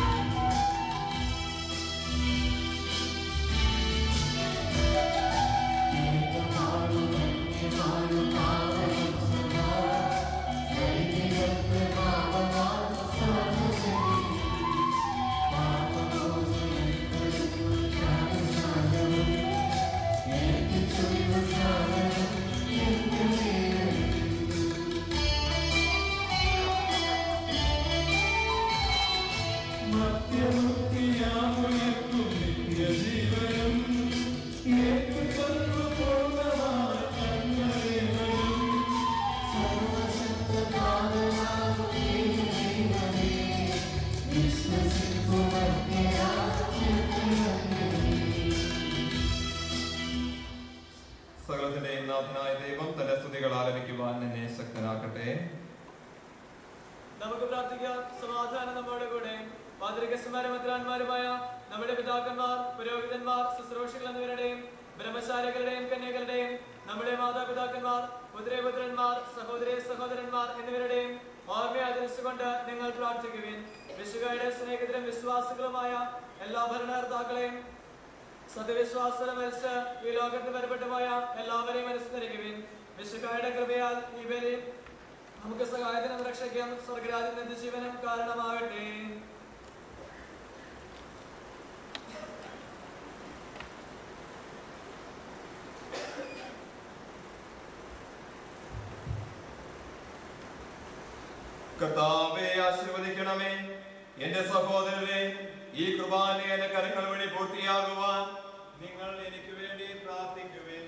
മധ്യമുക്തിയാമുയർത്തും നിത്യജീവനും ഏറ്റുചൊല്ലു പൂർണ്ണമായ ഞങ്ങളേവരും സകലത്തിന്റെയും നാഥനായ ദൈവം തന്റെ സ്തുതികൾ ആലപിക്കുവാൻ എന്നെ ശക്തനാക്കട്ടെ നമുക്ക് പ്രാർത്ഥിക്കാം സമാധാനം നമ്മുടെ കൂടെ മാതൃകസ്മാരും മദ്രാന്മാരുമായ നമ്മുടെ പിതാക്കന്മാർ പുരോഹിതന്മാർ ശുശ്രൂഷകൾ എന്നിവരുടെയും ബ്രഹ്മചാരികളുടെയും കന്യകളുടെയും നമ്മുടെ മാതാപിതാക്കന്മാർ പുത്രപുത്രന്മാർ സഹോദരി സഹോദരന്മാർ എന്നിവരുടെയും ഓർമ്മ ആദരിച്ചുകൊണ്ട് നിങ്ങൾ പ്രാർത്ഥിക്കുവിൻ വിശുഖയുടെ സ്നേഹിതരും വിശ്വാസികളുമായ എല്ലാ ഭരണകർത്താക്കളെയും സത്യവിശ്വാസനം മരിച്ച് ഈ ലോകത്ത് വരപ്പെട്ടുപോയ എല്ലാവരെയും അനുസ്മരിക്കുവിൻ വിശുഖയുടെ കൃപയാൽ ഈ ബലി നമുക്ക് സഹായത്തിനും രക്ഷയ്ക്കും സ്വർഗരാജ്യം നിത്യജീവനും കാരണമാകട്ടെ കർത്താവെ ആശീർവദിക്കണമേ എന്റെ സഹോദരരെ ഈ കൃപാലയന കരങ്ങൾ വഴി പൂർത്തിയാകുവാൻ നിങ്ങൾ എനിക്ക് വേണ്ടി പ്രാർത്ഥിക്കുവിൻ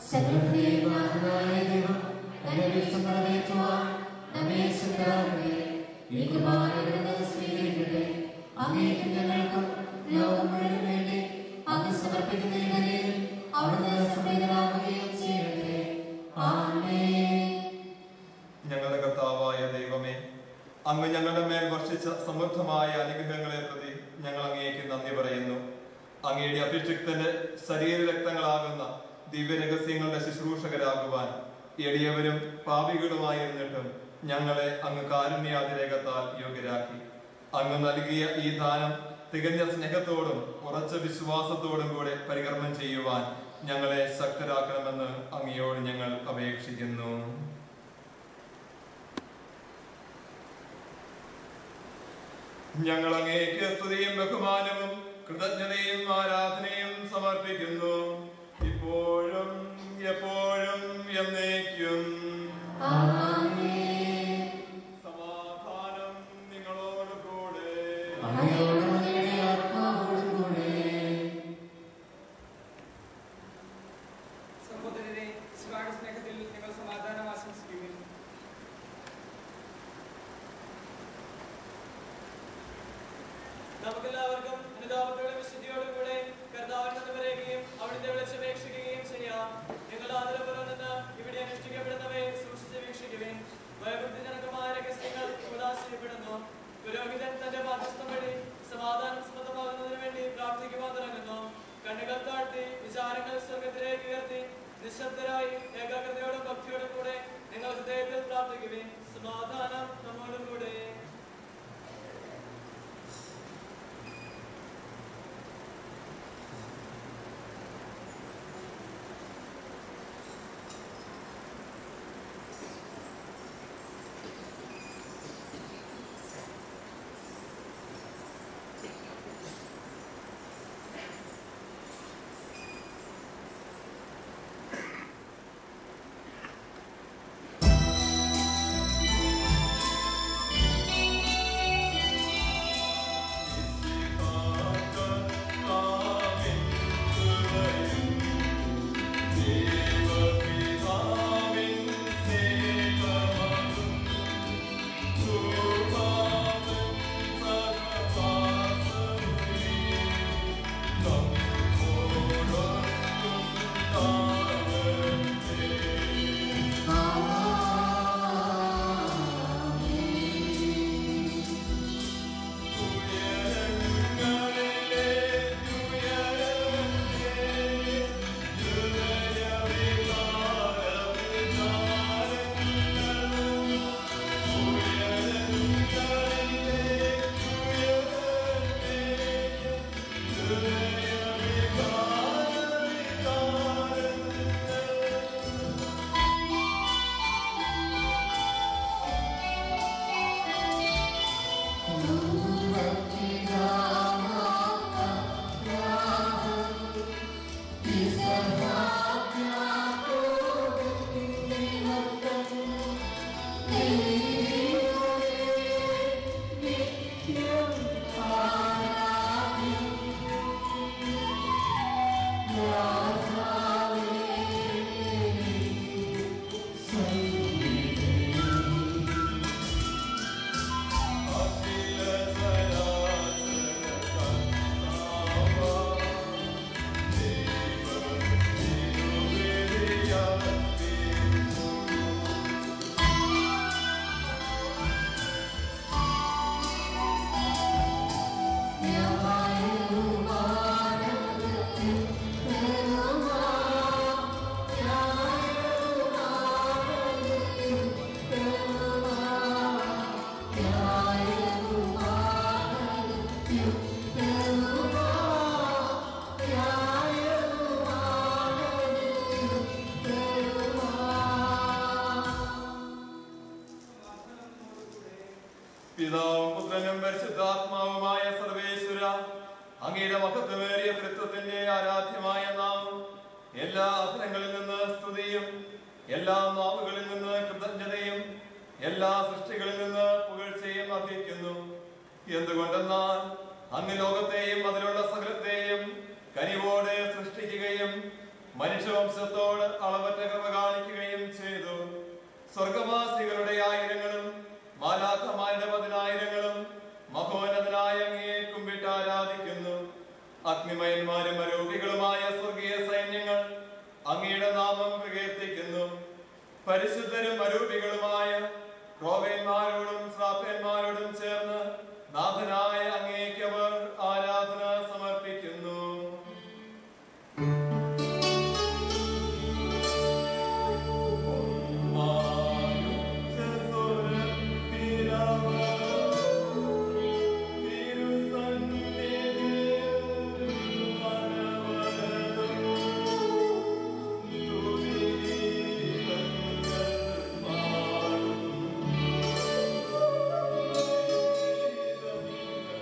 ഞങ്ങളുടെ കർത്താവായ ദൈവമേ അങ്ങ് ഞങ്ങളുടെ മേൽ വർഷിച്ച സമൃദ്ധമായ അനുഗ്രഹങ്ങളെ പ്രതി ഞങ്ങൾ അങ്ങേക്ക് നന്ദി പറയുന്നു അങ്ങയുടെ അഭിഷിക്തന്റെ ശരീരരക്തങ്ങളാകുന്ന ദിവ്യരഹസ്യങ്ങളുടെ ശുശ്രൂഷകരാകുവാൻ എളിയവരും പാപികളുമായിരുന്നിട്ടും ഞങ്ങളെ അങ്ങ് കാരുണ്യാതിരേകത്താൽ യോഗ്യരാക്കി അങ്ങ് നൽകിയ ഈ ദാനം തികഞ്ഞ സ്നേഹത്തോടും ഉറച്ച വിശ്വാസത്തോടും കൂടെ പരികർമ്മം ചെയ്യുവാൻ ഞങ്ങളെ ശക്തരാക്കണമെന്ന് അങ്ങയോട് ഞങ്ങൾ അപേക്ഷിക്കുന്നു ഞങ്ങൾ അങ്ങേക്ക് സ്തുതിയും ബഹുമാനവും കൃതജ്ഞതയും ആരാധനയും സമർപ്പിക്കുന്നു ഇപ്പോഴും എപ്പോഴും എന്നേക്കും സമാധാനം നിങ്ങളോട് കൂടെ സഹോദരരെ ശിവായുടെ സ്നേഹത്തിൽ നിങ്ങൾ സമാധാനം ആശംസിക്കുവിൻ നമുക്കെല്ലാവർക്കും അനുതാപത്തോടെ വിശുദ്ധിയോടും കൂടെ കർത്താവിനെ വരേക്കുകയും അവിടുത്തെ വിളിച്ചപേക്ഷിക്കുകയും ചെയ്യാം നിങ്ങൾ ആദരപുരം നിന്ന് ഇവിടെ അനുഷ്ഠിക്കപ്പെടുന്നവയെ സൂക്ഷിച്ച് വീക്ഷിക്കുവിൻ വൈകുണ്ഠജനകമായ രഹസ്യങ്ങൾ ഉദാശയപ്പെടുന്നു പുരോഹിതൻ തന്റെ മധ്യസ്ഥം വഴി സമാധാനം സംബന്ധമാകുന്നതിന് വേണ്ടി പ്രാർത്ഥിക്കുവാൻ തുടങ്ങുന്നു കണ്ണുകൾ താഴ്ത്തി വിചാരങ്ങൾ സ്വർഗത്തിലേക്ക് ഉയർത്തി നിശബ്ദരായി ഏകാഗ്രതയോടും ഭക്തിയോടും കൂടെ നിങ്ങൾ ഹൃദയത്തിൽ പ്രാർത്ഥിക്കുവിൻ സമാധാനം നമ്മോടും കൂടെ പിതാവും പുത്രനും പരിശുദ്ധാത്മാവുമായ സർവേശ്വര അങ്ങയുടെ മഹത്വമേറിയ തൃത്വത്തിന്റെ ആരാധ്യമായ നാമം എല്ലാ അധരങ്ങളിൽ നിന്ന് സ്തുതിയും എല്ലാ നാവുകളിൽ നിന്ന് കൃതജ്ഞതയും എല്ലാ സൃഷ്ടികളിൽ നിന്ന് പുകഴ്ചയും അർഹിക്കുന്നു എന്തുകൊണ്ടെന്നാൽ അങ്ങ് ലോകത്തെയും അതിലുള്ള സകലത്തെയും കനിവോടെ സൃഷ്ടിക്കുകയും മനുഷ്യവംശത്തോട് അളവറ്റ കൃപ കാണിക്കുകയും ചെയ്തു സ്വർഗവാസികളുടെ ആയിരങ്ങളും മാലാഖമാരുടെ പതിനായിരങ്ങളും മഹോന്നതനായ അങ്ങയെ കുമ്പിട്ട് ആരാധിക്കുന്നു അഗ്നിമയന്മാരും അരൂപികളുമായ സ്വർഗീയ സൈന്യങ്ങൾ അങ്ങയുടെ നാമം പ്രകീർത്തിക്കുന്നു പരിശുദ്ധരും അരൂപികളുമായ ക്രോവേന്മാരോടും ശ്രാപ്പന്മാരോടും ചേർന്ന് നാഥനായ അങ്ങേക്ക് അവർ ആരാധന സമർപ്പിക്കുന്നു ും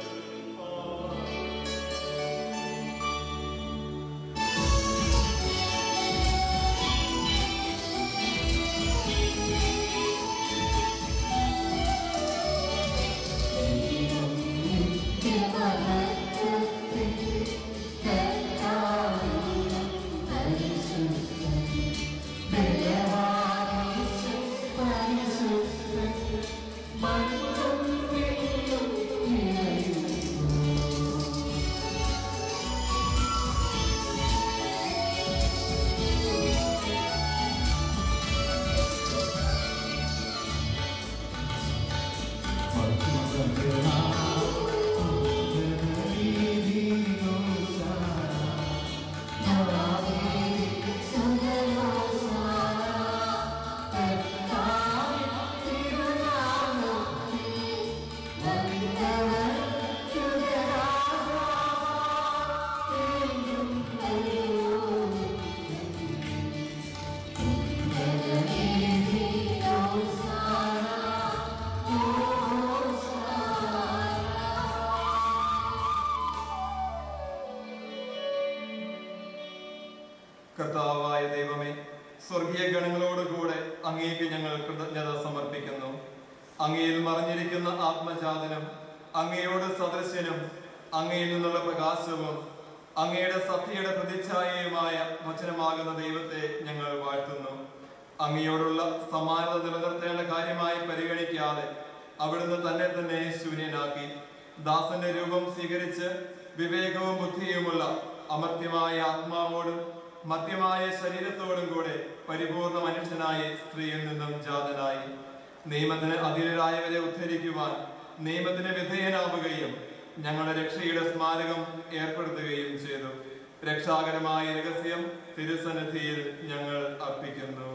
കർത്താവായ ദൈവമേ സ്വർഗീയ ഗണങ്ങളോടുകൂടെ അങ്ങേക്ക് ഞങ്ങൾ കൃതജ്ഞത സമർപ്പിക്കുന്നു അങ്ങയിൽ മറഞ്ഞിരിക്കുന്ന ആത്മജാതനും അങ്ങയോട് സദൃശ്യനും അങ്ങയിൽ നിന്നുള്ള പ്രകാശവും അങ്ങയുടെ സത്യയുടെ പ്രതിച്ഛായയുമായ വചനമാകുന്ന ദൈവത്തെ ഞങ്ങൾ വാഴ്ത്തുന്നു അങ്ങയോടുള്ള സമാനത നിലനിർത്തേണ്ട കാര്യമായി പരിഗണിക്കാതെ അവിടുന്ന് തന്നെ തന്നെ ശൂന്യനാക്കി ദാസന്റെ രൂപം സ്വീകരിച്ച് വിവേകവും ബുദ്ധിയുമുള്ള അമർത്യമായ ആത്മാവോടും മധ്യമായ ശരീരത്തോടും കൂടെ പരിപൂർണ മനുഷ്യനായി സ്ത്രീയിൽ നിന്നും ജാതനായി നിയമത്തിന് അധീനരായവരെ ഉദ്ധരിക്കുവാൻ നിയമത്തിന് വിധേയനാവുകയും ഞങ്ങളുടെ രക്ഷയുടെ സ്മാരകം ഏർപ്പെടുത്തുകയും ചെയ്തു രക്ഷാകരമായ രഹസ്യം തിരുസന്നിധിയിൽ ഞങ്ങൾ അർപ്പിക്കുന്നു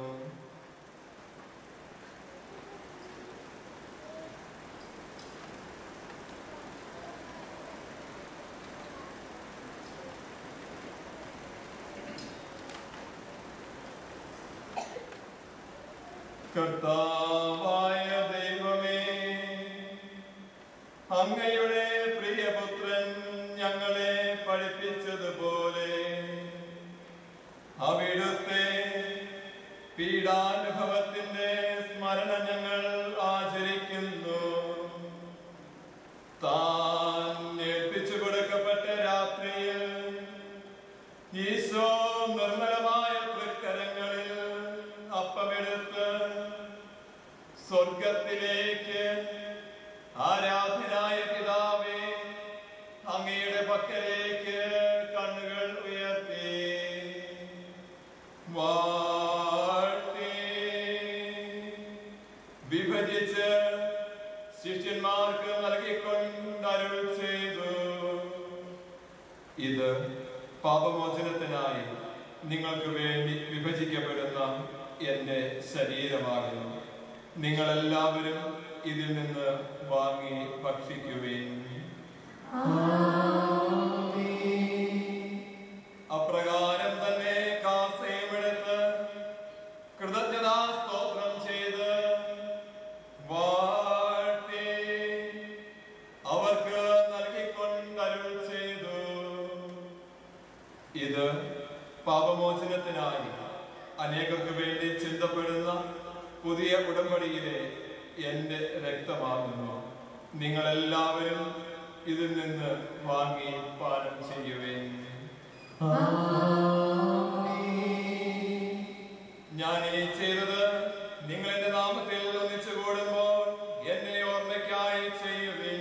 കർത്താവായ ദൈവമേ അങ്ങയുടെ പ്രിയപുത്രൻ ഞങ്ങളെ പഠിപ്പിച്ചതുപോലെ അവിടുത്തെ പീഡാനുഭവത്തിന്റെ സ്മരണ ഞങ്ങൾ ആചരിക്കുന്നു താൻ ഏൽപ്പിച്ചു കൊടുക്കപ്പെട്ട രാത്രിയിൽ ഈശോ നിർമ്മലമായ തൃക്കരങ്ങളിൽ അപ്പമെടുത്ത് സ്വർഗത്തിലേക്ക് ആരാധനായ പിതാവേ അങ്ങയുടെ പക്കലേക്ക് കണ്ണുകൾ ഉയർത്തി വാഴ്ത്തി വിഭജിച്ച് ശിഷ്യന്മാർക്ക് നൽകിക്കൊണ്ടരുൾ ചെയ്തു ഇത് പാപമോചനത്തിനായി നിങ്ങൾക്ക് വേണ്ടി വിഭജിക്കപ്പെടുന്ന എന്റെ ശരീരമാകുന്നു നിങ്ങളെല്ലാവരും ഇതിൽ നിന്ന് വാങ്ങി ഭക്ഷിക്കുവേൻ അപ്രകാരം തന്നെ കാസയുമെടുത്ത് കൃതജ്ഞതാ സ്തോത്രം ചെയ്ത് വാഴ്ത്തി അവർക്ക് നൽകിക്കൊണ്ടരുൾ ചെയ്തു ഇത് പാപമോചനത്തിനായി അനേകർക്ക് വേണ്ടി ചിന്തപ്പെടുന്ന പുതിയ ഉടമ്പടിയിലെ എന്റെ രക്തമാകുന്നു നിങ്ങളെല്ലാവരും ഇതിൽ നിന്ന് വാങ്ങി പാനം ചെയ്യുവേൻ ഞാൻ ഈ ചെയ്തത് നിങ്ങൾ എന്റെ നാമത്തിൽ ഒന്നിച്ചു കൂടുമ്പോൾ എന്നെ ഓർമ്മയ്ക്കായി ചെയ്യുവിൻ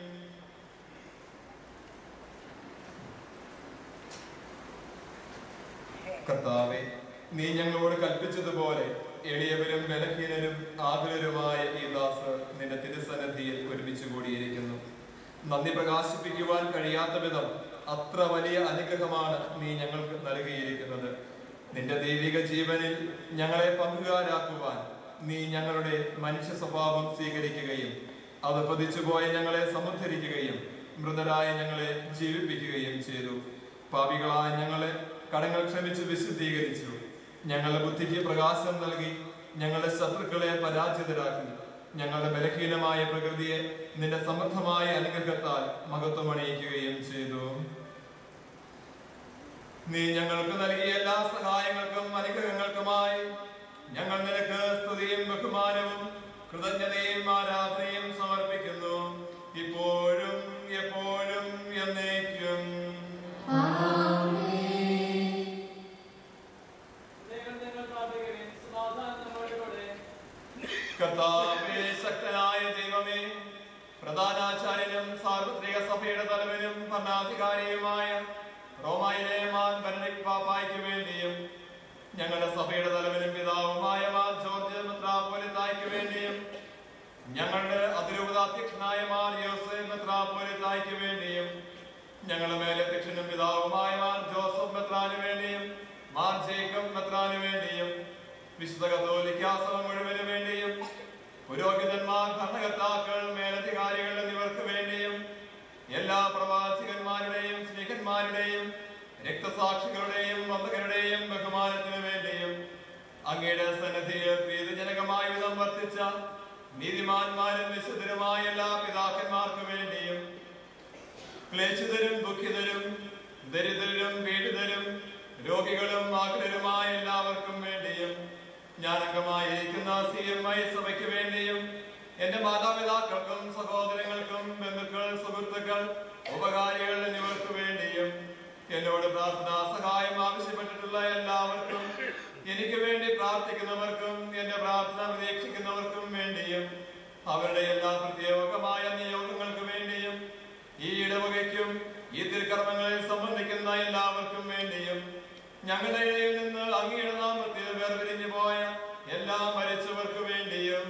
കർത്താവെ നീ ഞങ്ങളോട് കൽപ്പിച്ചതുപോലെ എളിയവരും ബലഹീനരും ആകുലരുമായ ഈ ദാസ് നിന്റെ തിരുസന്നിധിയിൽ ഒരുമിച്ച് കൂടിയിരിക്കുന്നു നന്ദി പ്രകാശിപ്പിക്കുവാൻ കഴിയാത്ത വിധം അത്ര വലിയ അനുഗ്രഹമാണ് നീ ഞങ്ങൾക്ക് നൽകിയിരിക്കുന്നത് നിന്റെ ദൈവിക ജീവനിൽ ഞങ്ങളെ പങ്കുകാരാക്കുവാൻ നീ ഞങ്ങളുടെ മനുഷ്യ സ്വഭാവം സ്വീകരിക്കുകയും അത് പതിച്ചുപോയ ഞങ്ങളെ സമുദ്ധരിക്കുകയും മൃതരായ ഞങ്ങളെ ജീവിപ്പിക്കുകയും ചെയ്തു പാപികളായ ഞങ്ങളെ കടങ്ങൾ ക്ഷമിച്ച് വിശുദ്ധീകരിച്ചു ഞങ്ങളുടെ ബുദ്ധിക്ക് പ്രകാശം നൽകി ഞങ്ങളുടെ ശത്രുക്കളെ പരാജിതരാക്കി ഞങ്ങളുടെ ബലഹീനമായ പ്രകൃതിയെ നിന്റെ സമൃദ്ധമായ അനുഗ്രഹത്താൽ മഹത്വമണിയിക്കുകയും ചെയ്തു നീ ഞങ്ങൾക്ക് നൽകിയ എല്ലാ സഹായങ്ങൾക്കും അനുഗ്രഹങ്ങൾക്കുമായി ഞങ്ങൾ നിനക്ക് സ്തുതിയും ബഹുമാനവും കൃതജ്ഞതയും ആരാധനയും സമർപ്പിക്കുന്നു ഇപ്പോഴും എപ്പോഴും എന്നേക്കും ദൈവം നിങ്ങൾ പ്രാർത്ഥിക്കുകയും സമാധാനം നമ്മോട് കൂടെ കർത്താവേ ശക്തനായ ദൈവമേ പ്രധാനാചാര്യനും സാർവത്രിക സഭയുടെ തലവനും ഭരണാധികാരിയുമായ റോമായിലെ മാൻ ബെനഡിക് പാപ്പായ്ക്ക് വേണ്ടിയും ഞങ്ങളുടെ സഭയുടെ തലവനും പിതാവുമായ മാർ ജോർജ് മെത്രാപ്പോലിത്തായ്ക്ക് വേണ്ടിയും ഞങ്ങളുടെ അതിരൂപത അധ്യക്ഷനായ മാർ യോസഫ് മെത്രാപ്പോലിത്തായ്ക്ക് വേണ്ടിയും ഞങ്ങളുടെ മേലധ്യക്ഷനും പിതാവുമായ മാർ ജോസഫ് മെത്രാന് വേണ്ടിയും മാർ ജേക്കബ് മെത്രാന് വേണ്ടിയും വിശുദ്ധ കത്തോലിക്ക സഭ മുഴുവന് വേണ്ടിയും പുരോഹിതന്മാർ ഭരണകർത്താക്കൾ മേലധികാരികൾ എന്നിവർക്ക് വേണ്ടിയും എല്ലാ പ്രവാചകന്മാരുടെയും സ്നേഹന്മാരുടെയും രക്തസാക്ഷികളുടെയും വന്ദകരുടെയും ബഹുമാനത്തിനു വേണ്ടിയും അങ്ങയുടെ സന്നദ്ധിയിൽ പ്രീതിജനകമായ വിധം വർത്തിച്ച നീതിമാന്മാരും വിശുദ്ധരുമായ എല്ലാ പിതാക്കന്മാർക്ക് വേണ്ടിയും ക്ലേശിതരും ദുഃഖിതരും ദരിദ്രരും പീഡിതരും രോഗികളും ആഗ്രഹരുമായ എല്ലാവർക്കും വേണ്ടിയും ഞാൻ അംഗമായിരിക്കുന്ന സി എം ഐ സഭയ്ക്ക് വേണ്ടിയും എന്റെ മാതാപിതാക്കൾക്കും സഹോദരങ്ങൾക്കും ബന്ധുക്കൾ സുഹൃത്തുക്കൾ ഉപകാരികൾ എന്നിവർക്ക് വേണ്ടിയും എന്നോട് പ്രാർത്ഥനാ സഹായം ആവശ്യപ്പെട്ടിട്ടുള്ള എല്ലാവർക്കും എനിക്ക് വേണ്ടി പ്രാർത്ഥിക്കുന്നവർക്കും എന്റെ പ്രാർത്ഥന പ്രതീക്ഷിക്കുന്നവർക്കും വേണ്ടിയും അവരുടെ എല്ലാ പ്രത്യേകമായ നിയോഗങ്ങൾക്ക് വേണ്ടിയും ഈ ഇടവകയ്ക്കും ഈ തിരുക്കർമ്മങ്ങളിൽ സംബന്ധിക്കുന്ന എല്ലാവർക്കും വേണ്ടിയും ഞങ്ങളുടെ ഇടയിൽ നിന്ന് അങ്ങയുടെ നാമത്തിൽ വേർപിരിഞ്ഞു പോയ എല്ലാ മരിച്ചവർക്ക് വേണ്ടിയും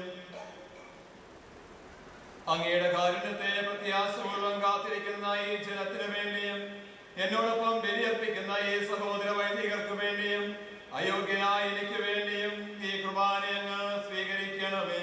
അങ്ങയുടെ കാരുണ്യത്തെ പ്രത്യാശപൂർവം കാത്തിരിക്കുന്ന ഈ ജനത്തിന് വേണ്ടിയും എന്നോടൊപ്പം ബലിയർപ്പിക്കുന്ന ഈ സഹോദര വൈദികർക്ക് വേണ്ടിയും അയോഗ്യനായ എനിക്ക് വേണ്ടിയും ഈ കുർബാന അങ്ങ് സ്വീകരിക്കണമേ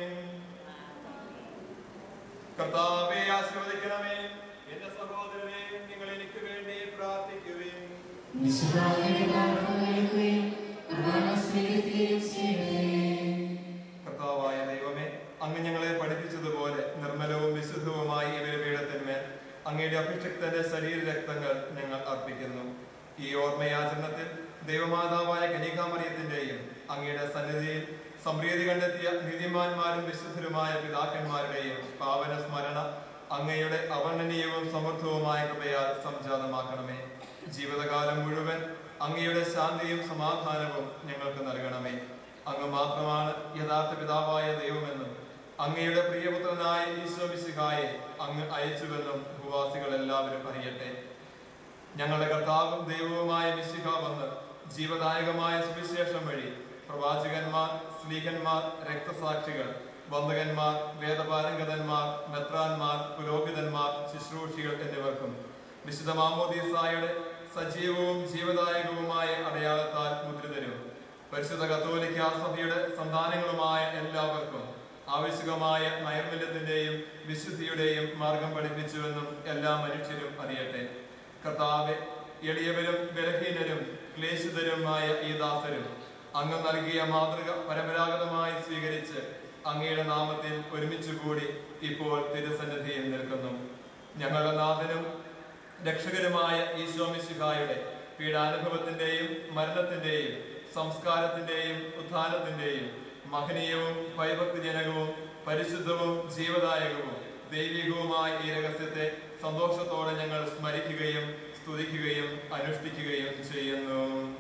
കർത്താവെ ആശീർവദിക്കണമേ എന്റെ സഹോദരനെ നിങ്ങൾ എനിക്ക് വേണ്ടി പ്രാർത്ഥിക്കുവേൻ വിശുദ്ധാത്മാവിന്റെ പ്രാർത്ഥന കേൾക്കുകയും കുർബാന സ്വീകരിക്കുകയും ചെയ്യണമേ കർത്താവായ ദൈവമേ അങ്ങ് ഞങ്ങളെ പഠിപ്പിച്ചതുപോലെ നിർമ്മലവും വിശുദ്ധവുമായി ഇവരുടെ പീഠത്തിന്മേൽ അങ്ങയുടെ അഭിഷിക്തന്റെ ശരീര രക്തങ്ങൾ ഞങ്ങൾ അർപ്പിക്കുന്നു ഈ ഓർമ്മയാചരണത്തിൽ ദൈവമാതാവായ കനികാമറിയത്തിന്റെയും അങ്ങയുടെ സന്നിധിയിൽ സംപ്രീതി കണ്ടെത്തിയ നീതിമാന്മാരും വിശുദ്ധരുമായ പിതാക്കന്മാരുടെയും പാവന സ്മരണ അങ്ങയുടെ അവർണ്ണനീയവും സമൃദ്ധവുമായ കൃപയാൽ സംജാതമാക്കണമേ ജീവിതകാലം മുഴുവൻ അങ്ങയുടെ ശാന്തിയും സമാധാനവും ഞങ്ങൾക്ക് നൽകണമേ അങ്ങ് മാത്രമാണ് യഥാർത്ഥ പിതാവായ ദൈവമെന്നും അങ്ങയുടെ പ്രിയപുത്രനായ ഈശോ മിശിഹായെ അങ്ങ് അയച്ചുവെന്നും ഭൂവാസികൾ എല്ലാവരും അറിയട്ടെ ഞങ്ങളുടെ കർത്താവും ദൈവവുമായ മിശിഹ വന്ന് ജീവദായകമായ സുവിശേഷം വഴി പ്രവാചകന്മാർ സ്ലീഹന്മാർ രക്തസാക്ഷികൾ വന്ദകന്മാർ വേദപാരംഗതന്മാർ മെത്രാന്മാർ പുരോഹിതന്മാർ ശുശ്രൂഷികൾ എന്നിവർക്കും വിശുദ്ധ മാമോദീസായുടെ സജീവവും ജീവദായകവുമായ അടയാളത്താൽ മുദ്രിതരും പരിശുദ്ധ കത്തോലിക്ക സഭയുടെ സന്താനങ്ങളുമായ എല്ലാവർക്കും ആവശ്യകമായ നൈർമല്യത്തിന്റെയും വിശുദ്ധിയുടെയും മാർഗം പഠിപ്പിച്ചുവെന്നും എല്ലാ മനുഷ്യരും അറിയട്ടെ കർത്താവെ എളിയവരും ബലഹീനരും ക്ലേശിതരുമായ ഈ ദാസരും അങ്ങ് നൽകിയ മാതൃക പരമ്പരാഗതമായി സ്വീകരിച്ച് അങ്ങയുടെ നാമത്തിൽ ഒരുമിച്ച് കൂടി ഇപ്പോൾ തിരുസന്നിധിയിൽ നിൽക്കുന്നു ഞങ്ങളുടെ നാഥനും രക്ഷകരുമായ ഈശോമിശിഹായുടെ പീഡാനുഭവത്തിന്റെയും മരണത്തിന്റെയും സംസ്കാരത്തിന്റെയും ഉത്ഥാനത്തിന്റെയും മഹനീയവും ഭയഭക്തിജനകവും പരിശുദ്ധവും ജീവദായകവും ദൈവികവുമായ ഈ രഹസ്യത്തെ സന്തോഷത്തോടെ ഞങ്ങൾ സ്മരിക്കുകയും സ്തുതിക്കുകയും അനുഷ്ഠിക്കുകയും ചെയ്യുന്നു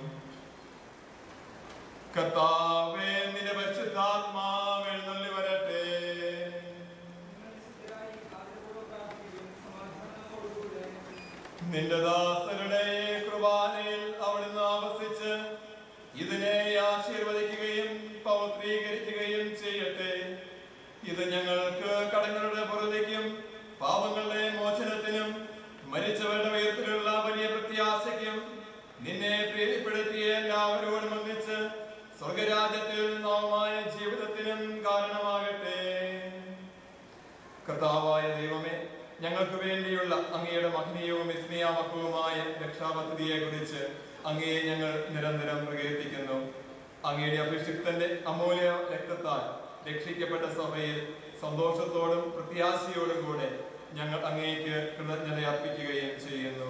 കർത്താവേ നിന്റെ പരിശുദ്ധാത്മാവ് എഴുന്നള്ളി വരട്ടെ നിന്റെ ദാസരുടെ ഈ കുർബാനയിൽ അവിടുന്ന് ആവസിച്ച് ഇതിനെ ആശീർവദിക്കുകയും പൗത്രീകരിക്കുകയും ചെയ്യട്ടെ ഇത് ഞങ്ങൾക്ക് കടങ്ങളുടെ പുറത്തേക്കും പാപങ്ങളുടെ മോചനത്തിനും മരിച്ചവരുടെ ഉയരത്തിലുള്ള വലിയ പ്രത്യാശയ്ക്കും നിന്നെ പ്രീതിപ്പെടുത്തിയ എല്ലാവരോടും ഒന്നിച്ച് സ്വർഗരാജ്യത്തിൽ നവമായ ജീവിതത്തിനും കാരണമാകട്ടെ കർത്താവായ ദൈവമേ ഞങ്ങൾക്ക് വേണ്ടിയുള്ള അങ്ങയുടെ മഹനീയവും വിസ്മയാമക്കവുമായ രക്ഷാപദ്ധതിയെ കുറിച്ച് അങ്ങയെ ഞങ്ങൾ നിരന്തരം പ്രകീർത്തിക്കുന്നു അങ്ങയുടെ അഭിഷിക്തന്റെ അമൂല്യ രക്തത്താൽ രക്ഷിക്കപ്പെട്ട സഭയിൽ സന്തോഷത്തോടും പ്രത്യാശയോടും കൂടെ ഞങ്ങൾ അങ്ങേക്ക് കൃതജ്ഞത അർപ്പിക്കുകയും ചെയ്യുന്നു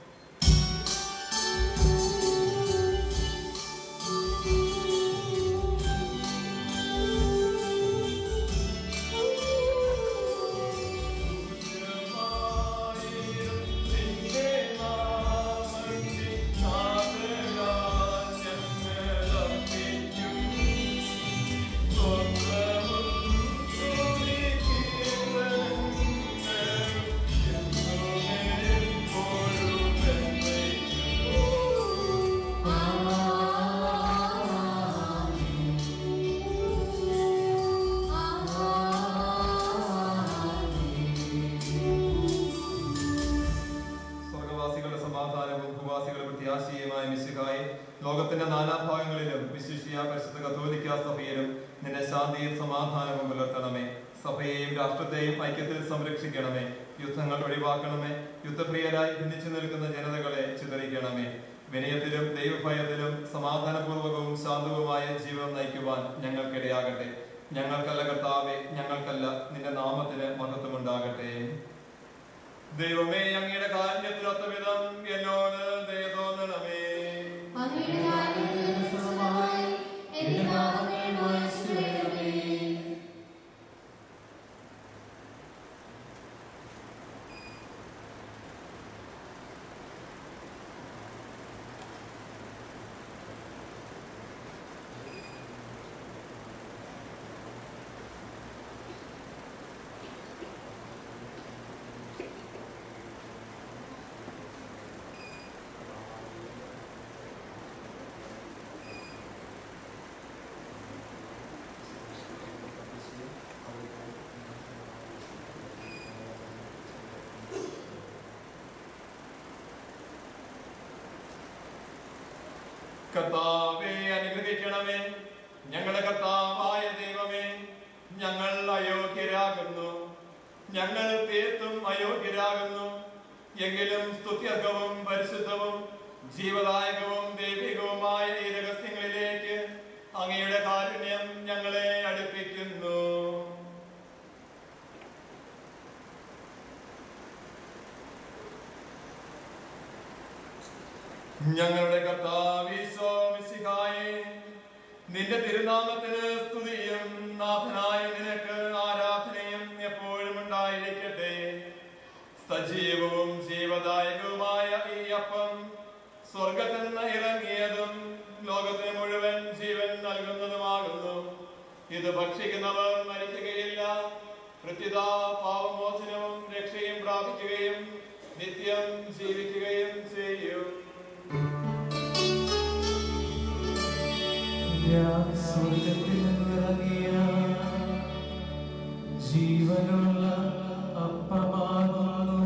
സ്വർഗവാസികളുടെ സമാധാനവും ഭൂവാസികളുടെ പ്രത്യാശയുമായ മിശിഹായി ലോകത്തിന്റെ നാനാഭാഗങ്ങളിലും വിശിഷ്യ പരിശുദ്ധ കത്തോലിക്ക സഭയിലും നിന്റെ ശാന്തിയും സമാധാനവും പുലർത്തണമേ സഭയെയും രാഷ്ട്രത്തെയും ഐക്യത്തിൽ സംരക്ഷിക്കണമേ യുദ്ധങ്ങൾ ഒഴിവാക്കണമേ യുദ്ധപ്രിയരായി ഭിന്നിച്ചു നിൽക്കുന്ന ജനതകളെ ചിതറിക്കണമേ വിനയത്തിലും ദൈവഭയത്തിലും സമാധാനപൂർവകവും ശാന്തവുമായ ജീവിതം നയിക്കുവാൻ ഞങ്ങൾക്കിടയാകട്ടെ ഞങ്ങൾക്കല്ല കർത്താവെ ഞങ്ങൾക്കല്ല നിന്റെ നാമത്തിന് മഹത്വമുണ്ടാകട്ടെ ദൈവമേ അങ്ങയുടെ കാരുണ്യത്തിനൊത്ത വിധം എന്നോട് ദയ തോന്നണമേ കർത്താവെ അനുഗ്രഹിക്കണമേ ഞങ്ങളുടെ കർത്താവായ ദൈവമേ ഞങ്ങൾ അയോഗ്യരാകുന്നു ഞങ്ങൾ തീർത്തും അയോഗ്യരാകുന്നു എങ്കിലും സ്തുത്യർഹവും പരിശുദ്ധവും ജീവദായകവും ദൈവികവുമായ ഈ രഹസ്യങ്ങളിലേക്ക് അങ്ങയുടെ കാരുണ്യം ഞങ്ങളെ അടുപ്പിക്കുന്നു ഞങ്ങളുടെ കർത്താവിശ്വാമിശിഹായെ നിന്റെ തിരുനാമത്തിന് സ്തുതിയും നാഥനായ നിനക്ക് ആരാധനയും എപ്പോഴും ഉണ്ടായിരിക്കട്ടെ സജീവവും ജീവദായകവുമായ ഈ അപ്പം സ്വർഗത്തിൽ നിന്ന് ഇറങ്ങിയതും ലോകത്തിന് മുഴുവൻ ജീവൻ നൽകുന്നതുമാകുന്നു ഇത് ഭക്ഷിക്കുന്നവർ മരിക്കുകയില്ല കൃത്യത പാവമോചനവും രക്ഷയും പ്രാപിക്കുകയും നിത്യം ജീവിക്കുകയും ചെയ്യും ഞാൻ സ്വർഗത്തിൽ നിന്നിറങ്ങിയ ജീവനുള്ള അപ്പമാകുന്നു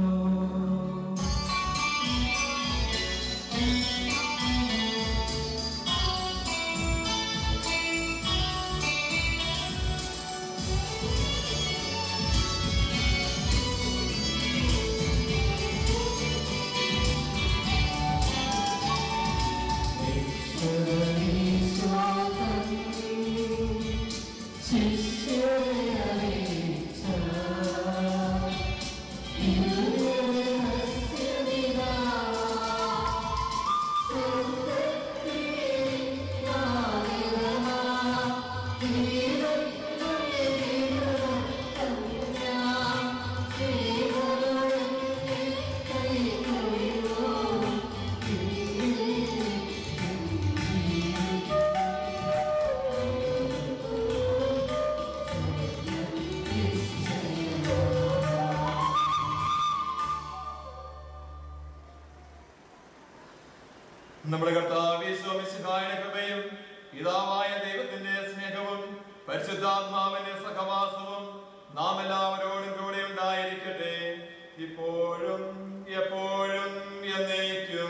നമ്മുടെ കർത്താവ് സ്വാമിശിഹായുടെ കൃപയും പിതാവായ ദൈവത്തിന്റെ സ്നേഹവും പരിശുദ്ധാത്മാവിന്റെ സഹവാസവും നാം എല്ലാവരോടും കൂടെ ഉണ്ടായിരിക്കട്ടെ ഇപ്പോഴും എപ്പോഴും എന്നേക്കും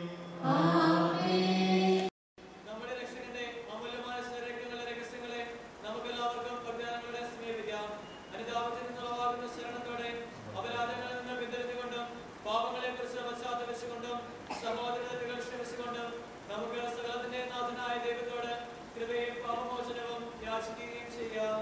നമ്മുടെ രക്ഷകന്റെ അമൂല്യമായ സ്വരങ്ങളുടെ രഹസ്യങ്ങളെ നമുക്കെല്ലാവർക്കും പ്രജ്ഞാനങ്ങളെ സമീപിക്കാം അനുതാപത്തിൽ നിന്നുളവാകുന്ന ശരണത്തോടെ അപരാധങ്ങളിൽ നിന്ന് പിന്തിരിഞ്ഞുകൊണ്ടും പാപങ്ങളെ കുറിച്ച് പശ്ചാത്തലിച്ചുകൊണ്ടും സഹോദരതകൾ ക്ഷമിച്ചുകൊണ്ടും നമുക്ക് സകലത്തിന്റെ നാഥനായ ദൈവത്തോട് കൃപയും പാപമോചനവും യാചിക്കുകയും ചെയ്യാം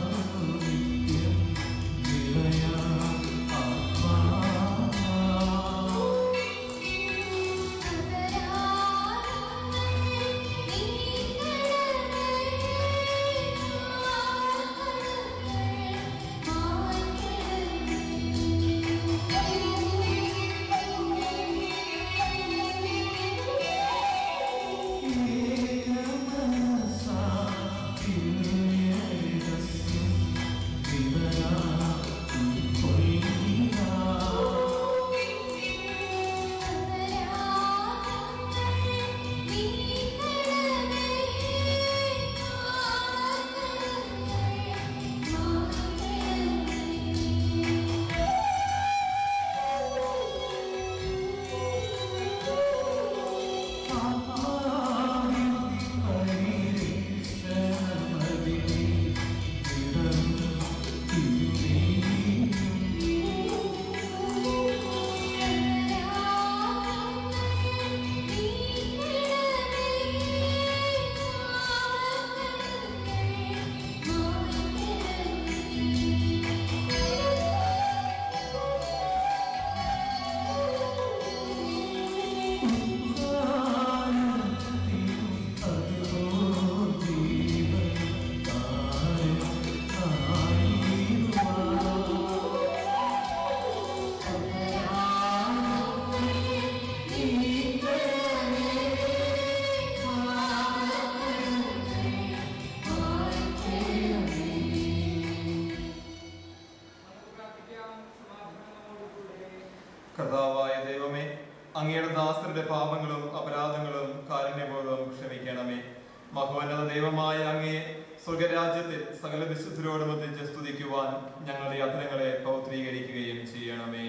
Ah കർത്താവായ ദൈവമേ അങ്ങയുടെ ദാസരുടെ പാപങ്ങളും അപരാധങ്ങളും കാരുണ്യപൂർവ്വം ക്ഷമിക്കണമേ മഹോന്നത ദൈവമായ അങ്ങയെ സ്വർഗരാജ്യത്തിൽ സകല വിശുദ്ധരോടൊന്നിച്ച് സ്തുതിക്കുവാൻ ഞങ്ങളുടെ യാത്രകളെ പൗത്രീകരിക്കുകയും ചെയ്യണമേ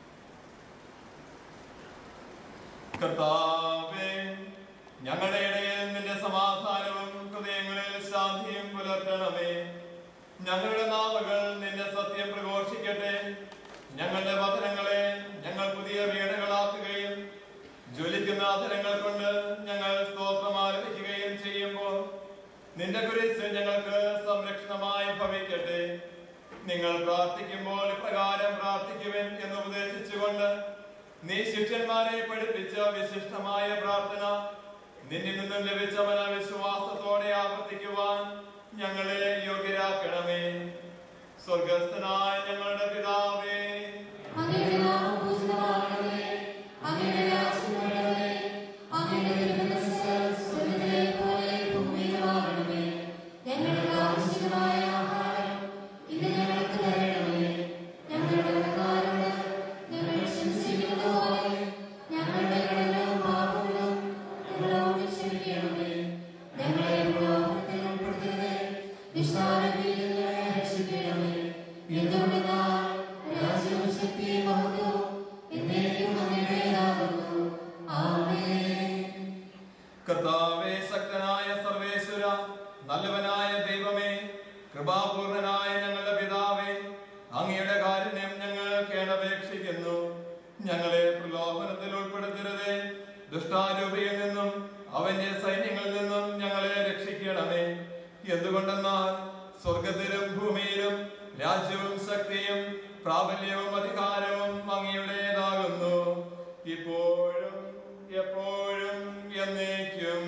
കർത്താവേ ഞങ്ങളുടെ ഇടയിൽ നിന്റെ സമാധാനവും ഹൃദയങ്ങളിൽ ശാന്തിയും പുലർത്തണമേ ഞങ്ങളുടെ നാവുകൾ നിന്റെ സത്യം പ്രഘോഷിക്കട്ടെ ഞങ്ങളുടെ വചനങ്ങളെ ഞങ്ങൾ പുതിയ വീടുകളാക്കുകയും ജ്വലിക്കുന്ന അധരങ്ങൾ കൊണ്ട് ഞങ്ങൾ സ്തോത്രം ആരംഭിക്കുകയും ചെയ്യുമ്പോൾ നിന്റെ കുരിശ് ഞങ്ങൾക്ക് സംരക്ഷണമായി ഭവിക്കട്ടെ നിങ്ങൾ പ്രാർത്ഥിക്കുമ്പോൾ ഇപ്രകാരം പ്രാർത്ഥിക്കുവൻ എന്ന് ഉപദേശിച്ചുകൊണ്ട് നീ ശിഷ്യന്മാരെ പഠിപ്പിച്ച വിശിഷ്ടമായ പ്രാർത്ഥന നിന്നിൽ നിന്നും ലഭിച്ച മനവിശ്വാസത്തോടെ ആവർത്തിക്കുവാൻ ഞങ്ങളെ യോഗ്യരാക്കണമേ സ്വർഗസ്ഥനായ ഞങ്ങളുടെ പിതാവേ അങ്ങയുടെ നാമം പൂജിതമാകണമേ അങ്ങയുടെ രാജ്യം വരണമേ അങ്ങയുടെ തിരുമനസ്സ് സ്വർഗ്ഗത്തിലെ പോലെ ഭൂമിയിലുമാകണമേ ഞങ്ങൾക്ക് ആവശ്യമായ ആഹാരം ഇന്ന് ഞങ്ങൾക്ക് തരണമേ ഞങ്ങളുടെ കടക്കാരോട് ഞങ്ങൾ ക്ഷമിച്ചിരിക്കുന്നത് പോലെ ഞങ്ങളുടെ കടങ്ങളും പാപങ്ങളും ഞങ്ങളോട് ക്ഷമിക്കണമേ ഞങ്ങളെ പ്രലോഭനത്തിൽ ഉൾപ്പെടുത്തരുതേ ദുഷ്ടാരൂപിയിൽ നിന്ന് ഞങ്ങളെ രക്ഷിക്കണമേ എന്തുകൊണ്ടെന്നാൽ രാജ്യവും ശക്തിയും മഹത്വവും എന്നേക്കും അങ്ങയുടേതാകുന്നു ആമേൻ കർത്താവേ ശക്തനായ സർവേശ്വര നല്ലവനായ ദൈവമേ കൃപാപൂർണനായ ഞങ്ങളുടെ പിതാവേ അങ്ങയുടെ കാരുണ്യം ഞങ്ങൾ കേണപേക്ഷിക്കുന്നു ഞങ്ങളെ പ്രലോഭനത്തിൽ ഉൾപ്പെടുത്തരുതേ ദുഷ്ടാരൂപിയിൽ നിന്നും അവന്റെ സൈന്യങ്ങളിൽ നിന്നും ഞങ്ങളെ രക്ഷിക്കണമേ എന്തുകൊണ്ടെന്നാൽ സ്വർഗത്തിലും ഭൂമിയിലും രാജ്യവും ശക്തിയും പ്രാബല്യവും അധികാരവും അങ്ങയുടേതാകുന്നു ഇപ്പോഴും എപ്പോഴും എന്നേക്കും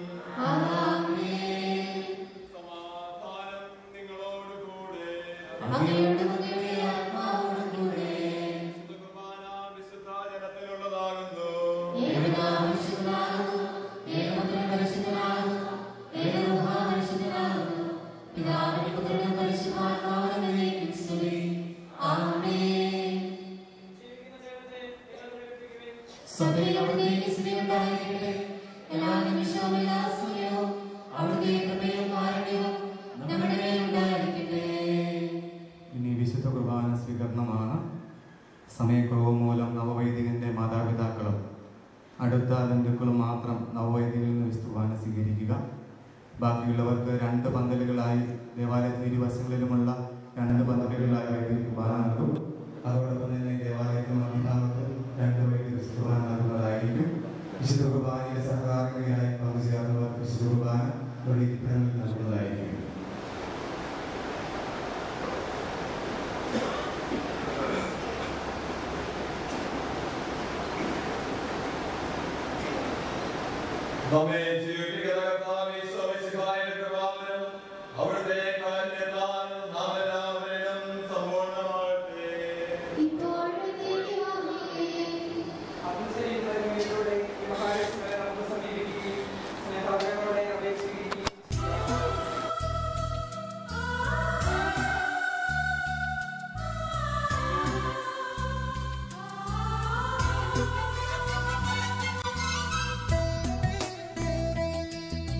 ആമേൻ സമാധാനം നിങ്ങളോടുകൂടെ അങ്ങയുടെ അങ്ങയുടെ ആത്മാവോടും കൂടെ വിശുദ്ധ കുർബാന വിശുദ്ധ ജനത്തിലുള്ളതാകുന്നു ഏകനാം പരിശുദ്ധനാകുന്നു ഏകപുത്രൻ പരിശുദ്ധനാകുന്നു ഏകരൂഹ പരിശുദ്ധനാകുന്നു പിതാവിനും പുത്രനും പരിശുദ്ധാത്മാവിനും എന്നേക്കും സ്തുതി ആമേൻ സഭയിൽ അവിടുത്തെ സ്തുതി ഉണ്ടായിരിക്കട്ടെ എല്ലാ നിമിഷവും എല്ലാ സമയവും അവിടുത്തെ കൃപയും കാരുണ്യവും നമ്മുടെ മേൽ ഉണ്ടായിരിക്കട്ടെ ഇനി വിശുദ്ധ കുർബാന സ്വീകരണമാണ് സമയക്കുറവ് മൂലം നവവൈദികന്റെ മാതാപിതാക്കളും അടുത്ത ബന്ധുക്കളും മാത്രം നവവൈദികളിൽ നിന്ന് വിശുദ്ധ കുർബാന സ്വീകരിക്കുക ബാക്കിയുള്ളവർക്ക് രണ്ട് പന്തലുകളായി ദേവാലയത്തിന് ഇരുവശങ്ങളിലുമുള്ള രണ്ട് പന്തലുകളായി വൈദിക കുർബാന നൽകും അതോടൊപ്പം തന്നെ ദേവാലയത്തിന് മധ്യഭാഗത്ത് രണ്ട് വൈദിക വിശുദ്ധ കുർബാന നൽകുന്നതായിരിക്കും വിശുദ്ധ കുർബാനയിലെ സഹകാരിണിയായി പങ്കുചേർന്നവർ വിശുദ്ധ കുർബാന ഇവിടെ ഇരിപ്പിടങ്ങളിൽ നൽകുന്നതായിരിക്കും നമ്മെ ജീവിപ്പിക്കുന്ന കർത്താവേ, ഈശോമിശിഹായുടെ കൃപാവരം അവിടുത്തെ കാരുണ്യത്താൽ നാം എല്ലാവരിലും സമ്പൂർണ്ണമാകട്ടെ. ഇപ്പോഴും എന്നേക്കും ആമേൻ അഭിഷേകിക്കുന്ന നിമിഷത്തോടെ ഈ മഹാരക്ഷകരെ നമുക്ക് സമീപിക്കുകയും സ്നേഹാദരങ്ങളോടെ അപേക്ഷിക്കുകയും ആ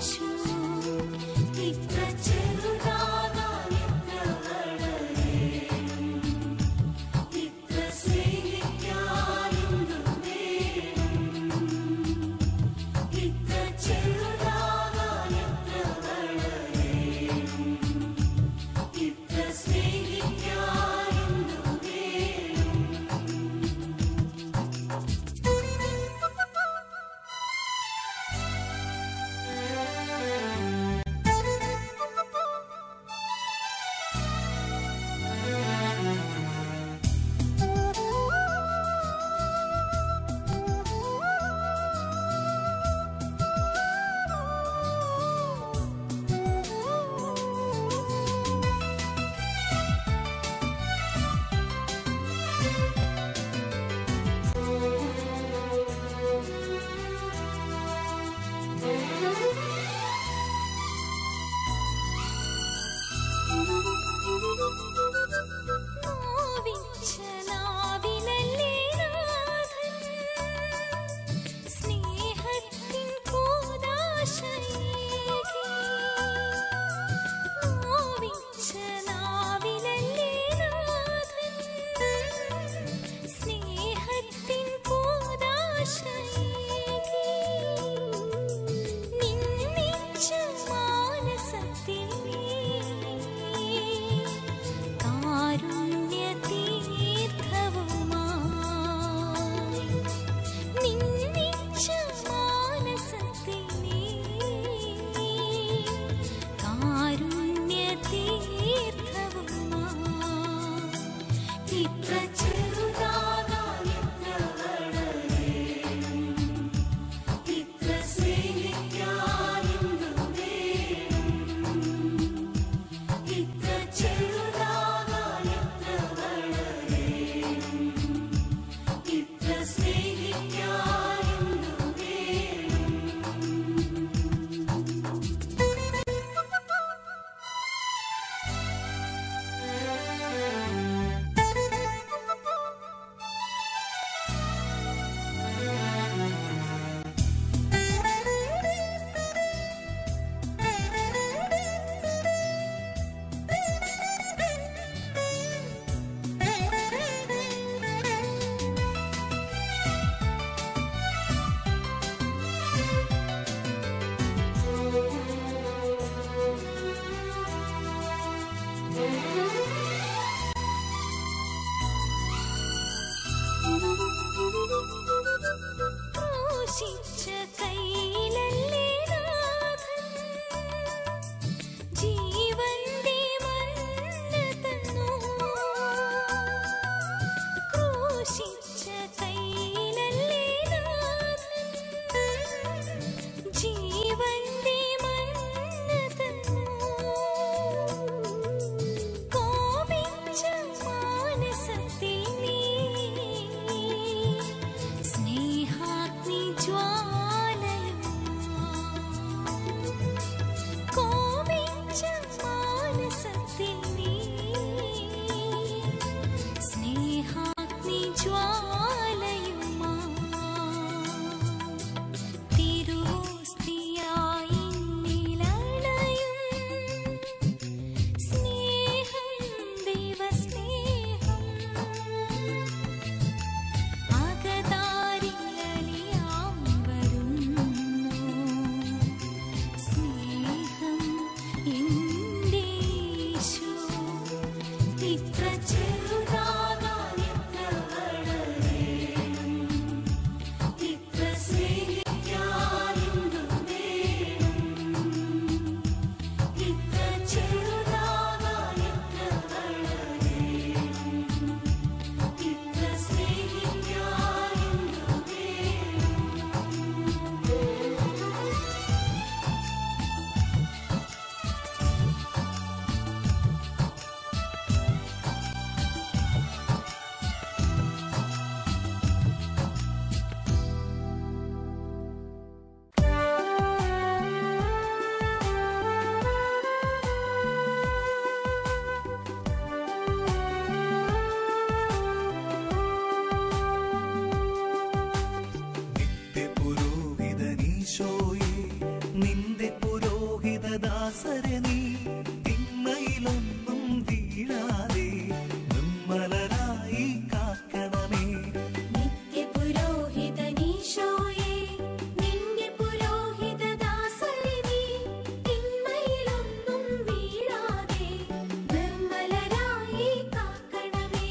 നിന്റെ പുരോഹിതനീശോയെ നിന്റെ പുരോഹിതനീശോയെ ദാസരെ നീ തിന്മയിലൊന്നും വീഴാതെ നിർമ്മലരായി കാക്കണമേ നിത്യപുരോഹിതനീശോയേ നിന്റെ പുരോഹിതദാസരെ നീ തിന്മയിലൊന്നും വീഴാതെ നിർമ്മലരായി കാക്കണമേ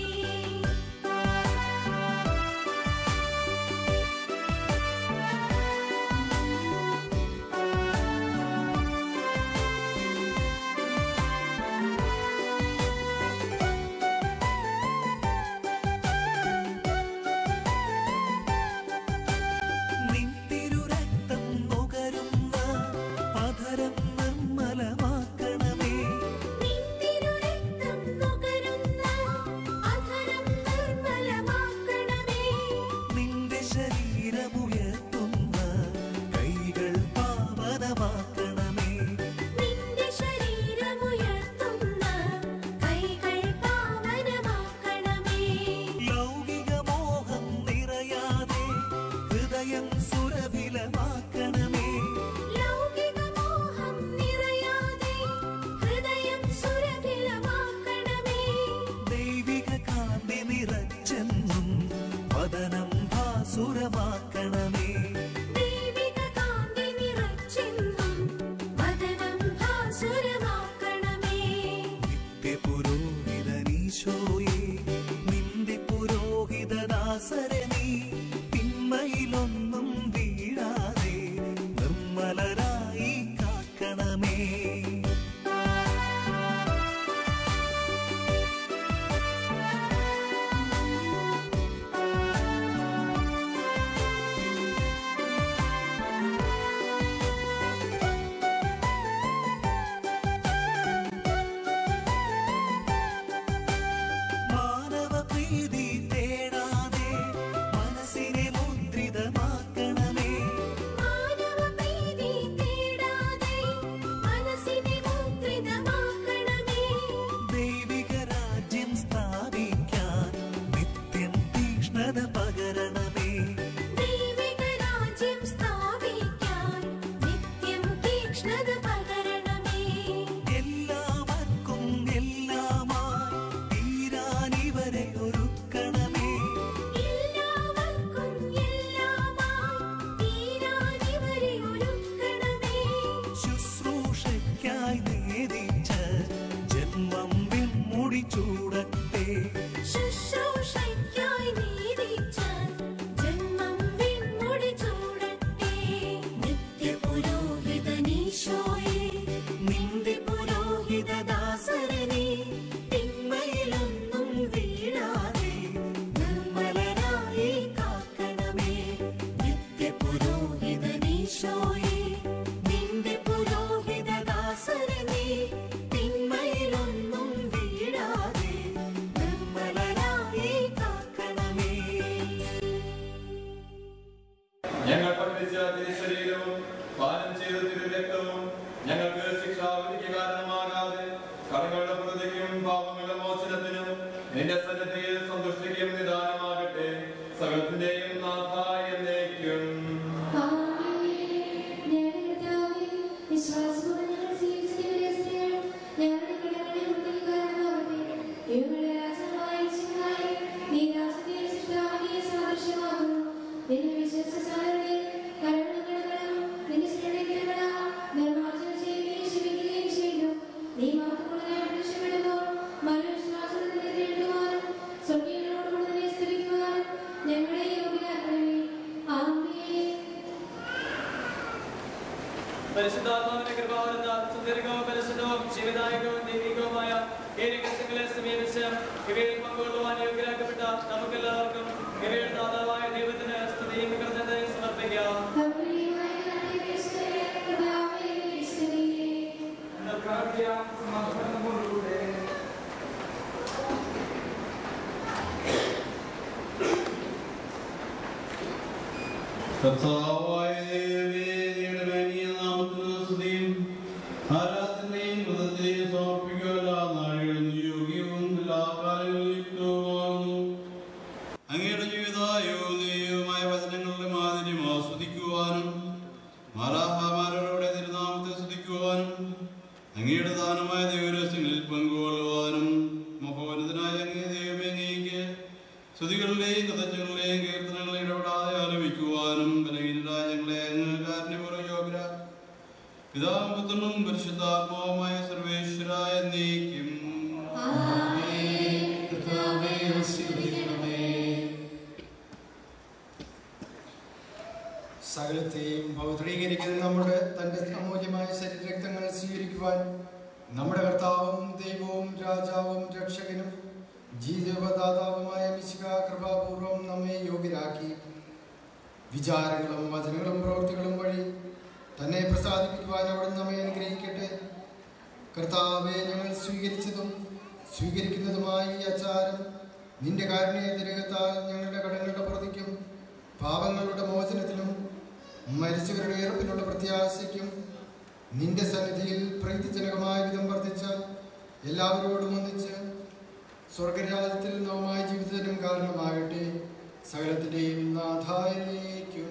നിൻ തിരുരക്തം നുകരുന്ന അധരം നിർമ്മലമാക്കണമേ നിന്തിരുരക്തം നുകരുന്ന അധരം നിർമ്മലമാക്കണമേ നിന്റെ ശരീരമുയർത്തുന്ന കൈകൾ പാവനമാക്കണമേ നിന്റെ ശരീരമുയർത്തുന്ന കൈകൾ പാവനമാക്കണമേ ലൗകിക മോഹം നിറയാതെ ഹൃദയം സുരഭിലമാക്കണമേ ലൗകിക മോഹം നിറയാതെ ഹൃദയം സുരഭിലമാക്കണമേ ദൈവിക കാന്തി നിറച്ചെന്നും വദനം ഭാസുരമാക്കണമേ ദൈവിക കാന്തി നിറച്ചെന്നും വദനം ഭാസുരമാക്കണമേ നിത്യപുരോഹിതനീശോയേ നിന്റെ പുരോഹിതദാസരെ നീ തിന്മയിലൊന്നും വീഴാതെ നിർമ്മലരായി കാക്കണമേ മാനവപ്രീതി തേടാതെ മനസ്സിനെ മുദ്രിതമാക്കണമേ മാനവപ്രീതി തേടാതെ മനസ്സിനെ മുദ്രിതമാക്കണമേ ദൈവിക രാജ്യം സ്ഥാപിക്കാൻ നിത്യം തീക്ഷ്ണത പകരണമേ ദൈവിക രാജ്യം സ്ഥാപിക്കാൻ നിത്യം തീക്ഷ്ണത പകരണമേ എല്ലാവർക്കും എല്ലാമായി തീരാനിവരെ ഒരുക്കണമേ എല്ലാവർക്കും എല്ലാമായി തീരാനിവരെ ഒരുക്കണമേ ശുശ്രൂഷയ്ക്കായി നേദിച്ച ജന്മം വിൺമുടി ചൂടട്ടെ ശുശ്രൂഷയ്ക്കായി നീതിച്ച ജന്മം വിൺമുടി ചൂടട്ടെ നിത്യപുരോഹിതനീശോയേ നിന്റെ പുരോഹിതദാസരെ നീ തിന്മയിലൊന്നും വീഴാതെ നിർമ്മലരായി കാക്കണമേ നിത്യപുരോഹിതനീശോയേ നിന്റെ പുരോഹിതദാസരെ നീ തിന്മയിലൊന്നും വീഴാതെ നിർമ്മലരായി കാക്കണമേ ഞങ്ങൾ പഠിപ്പിച്ച തിരുശരീരവും പാനം ചെയ്ത തിരുരക്തവും ഞങ്ങൾക്ക് ശിക്ഷാവിധിക്ക് കാരണമാകാതെ കടങ്ങളുടെ പ്രതിക്കും പാപങ്ങളുടെ മോചനത്തിനും നിന്റെ സന്നദ്ധയിൽ സന്തുഷ്ടിക്കും നിദാനമാകട്ടെ സകലത്തിന്റെയും നാഥ എന്നേക്കും ഞങ്ങളെ യോഗ്യരാക്കണമേ ആമേൻ പരിശുദ്ധാത്മാവിന്റെ കൃപാവരത്താൽ സുന്ദരകവും പരിശുദ്ധവും ജീവദായകവും ദൈവികവുമായ ഈ രഹസ്യങ്ങളെ സമീപിച്ച് ഇവയിൽ പങ്കുകൊള്ളുവാൻ യോഗ്യരാക്കപ്പെട്ട നമുക്കെല്ലാവർക്കും ഇവയുടെ ദാതാവായ ദൈവത്തിന് സ്തുതിയും കൃതജ്ഞതയും സമർപ്പിക്കാം കർത്താവായ ദൈവമേ, അങ്ങയുടെ വലിയ നാമത്തിന് സ്തുതിയും ആരാധനയും മൃതത്തെയും സമർപ്പിക്കുക എല്ലാ നാളുകളിലും യോഗ്യവും എല്ലാ കാലങ്ങളിലും യുക്തവുമാകുന്നു. അങ്ങയുടെ ജീവിതായവും ദൈവമായ വചനങ്ങളുടെ മാതിരി ആസ്വദിക്കുവാനും മാലാഹമാരോടെ തിരുനാമത്തെ സ്തുതിക്കുവാനും അങ്ങയുടെ ദാനമായ ദൈവരഹസ്യങ്ങളിൽ പങ്കുകൊള്ളുവാനും മഹോന്നതനായ അങ്ങേ ദൈവമേ അങ്ങേക്ക് സ്തുതികളിലെയും കഥകളുടെയും കീർത്തനങ്ങളെ ഇടപെടാതെ ആലപിക്കുവാനും ബലഹീനരായ ഞങ്ങളെ അങ്ങ് കാരണപൂർവ്വ യോഗ്യര പിതാവും പുത്രനും പരിശുദ്ധാത്മാവുമായ സർവേശ്വരായ നീക്കും കർത്താവേ ആശീർവദിക്കണമേ സകലത്തെയും പൗത്രീകരിക്കുന്ന നമ്മുടെ തന്റെ അമൂല്യമായ ശരീരരക്തങ്ങൾ സ്വീകരിക്കുവാൻ നമ്മുടെ കർത്താവും ദൈവവും രാജാവും രക്ഷകനും ജീവദാതാവുമായ മിശിക കൃപാപൂർവം നമ്മെ യോഗ്യരാക്കി വിചാരങ്ങളും വചനങ്ങളും പ്രവൃത്തികളും വഴി തന്നെ പ്രസാദിപ്പിക്കുവാൻ അവിടെ നമ്മെ അനുഗ്രഹിക്കട്ടെ കർത്താവെ ഞങ്ങൾ സ്വീകരിച്ചതും സ്വീകരിക്കുന്നതുമായ ഈ ആചാരം നിന്റെ കാരുണ്യ തിരകത്താൽ ഞങ്ങളുടെ കടങ്ങളുടെ പ്രതിക്കും പാപങ്ങളുടെ മോചനത്തിനും മരിച്ചവരുടെ ഏർപ്പിനുള്ള പ്രത്യാശയ്ക്കും നിന്റെ സന്നിധിയിൽ പ്രീതിജനകമായ വിധം വർദ്ധിച്ച എല്ലാവരോടും ഒന്നിച്ച് സ്വർഗരാജ്യത്തിൽ നവമായ ജീവിതത്തിനും കാരണമാകട്ടെ സകലത്തിന്റെയും നാഥായ നീക്കും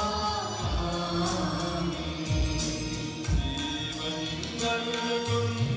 നൽകും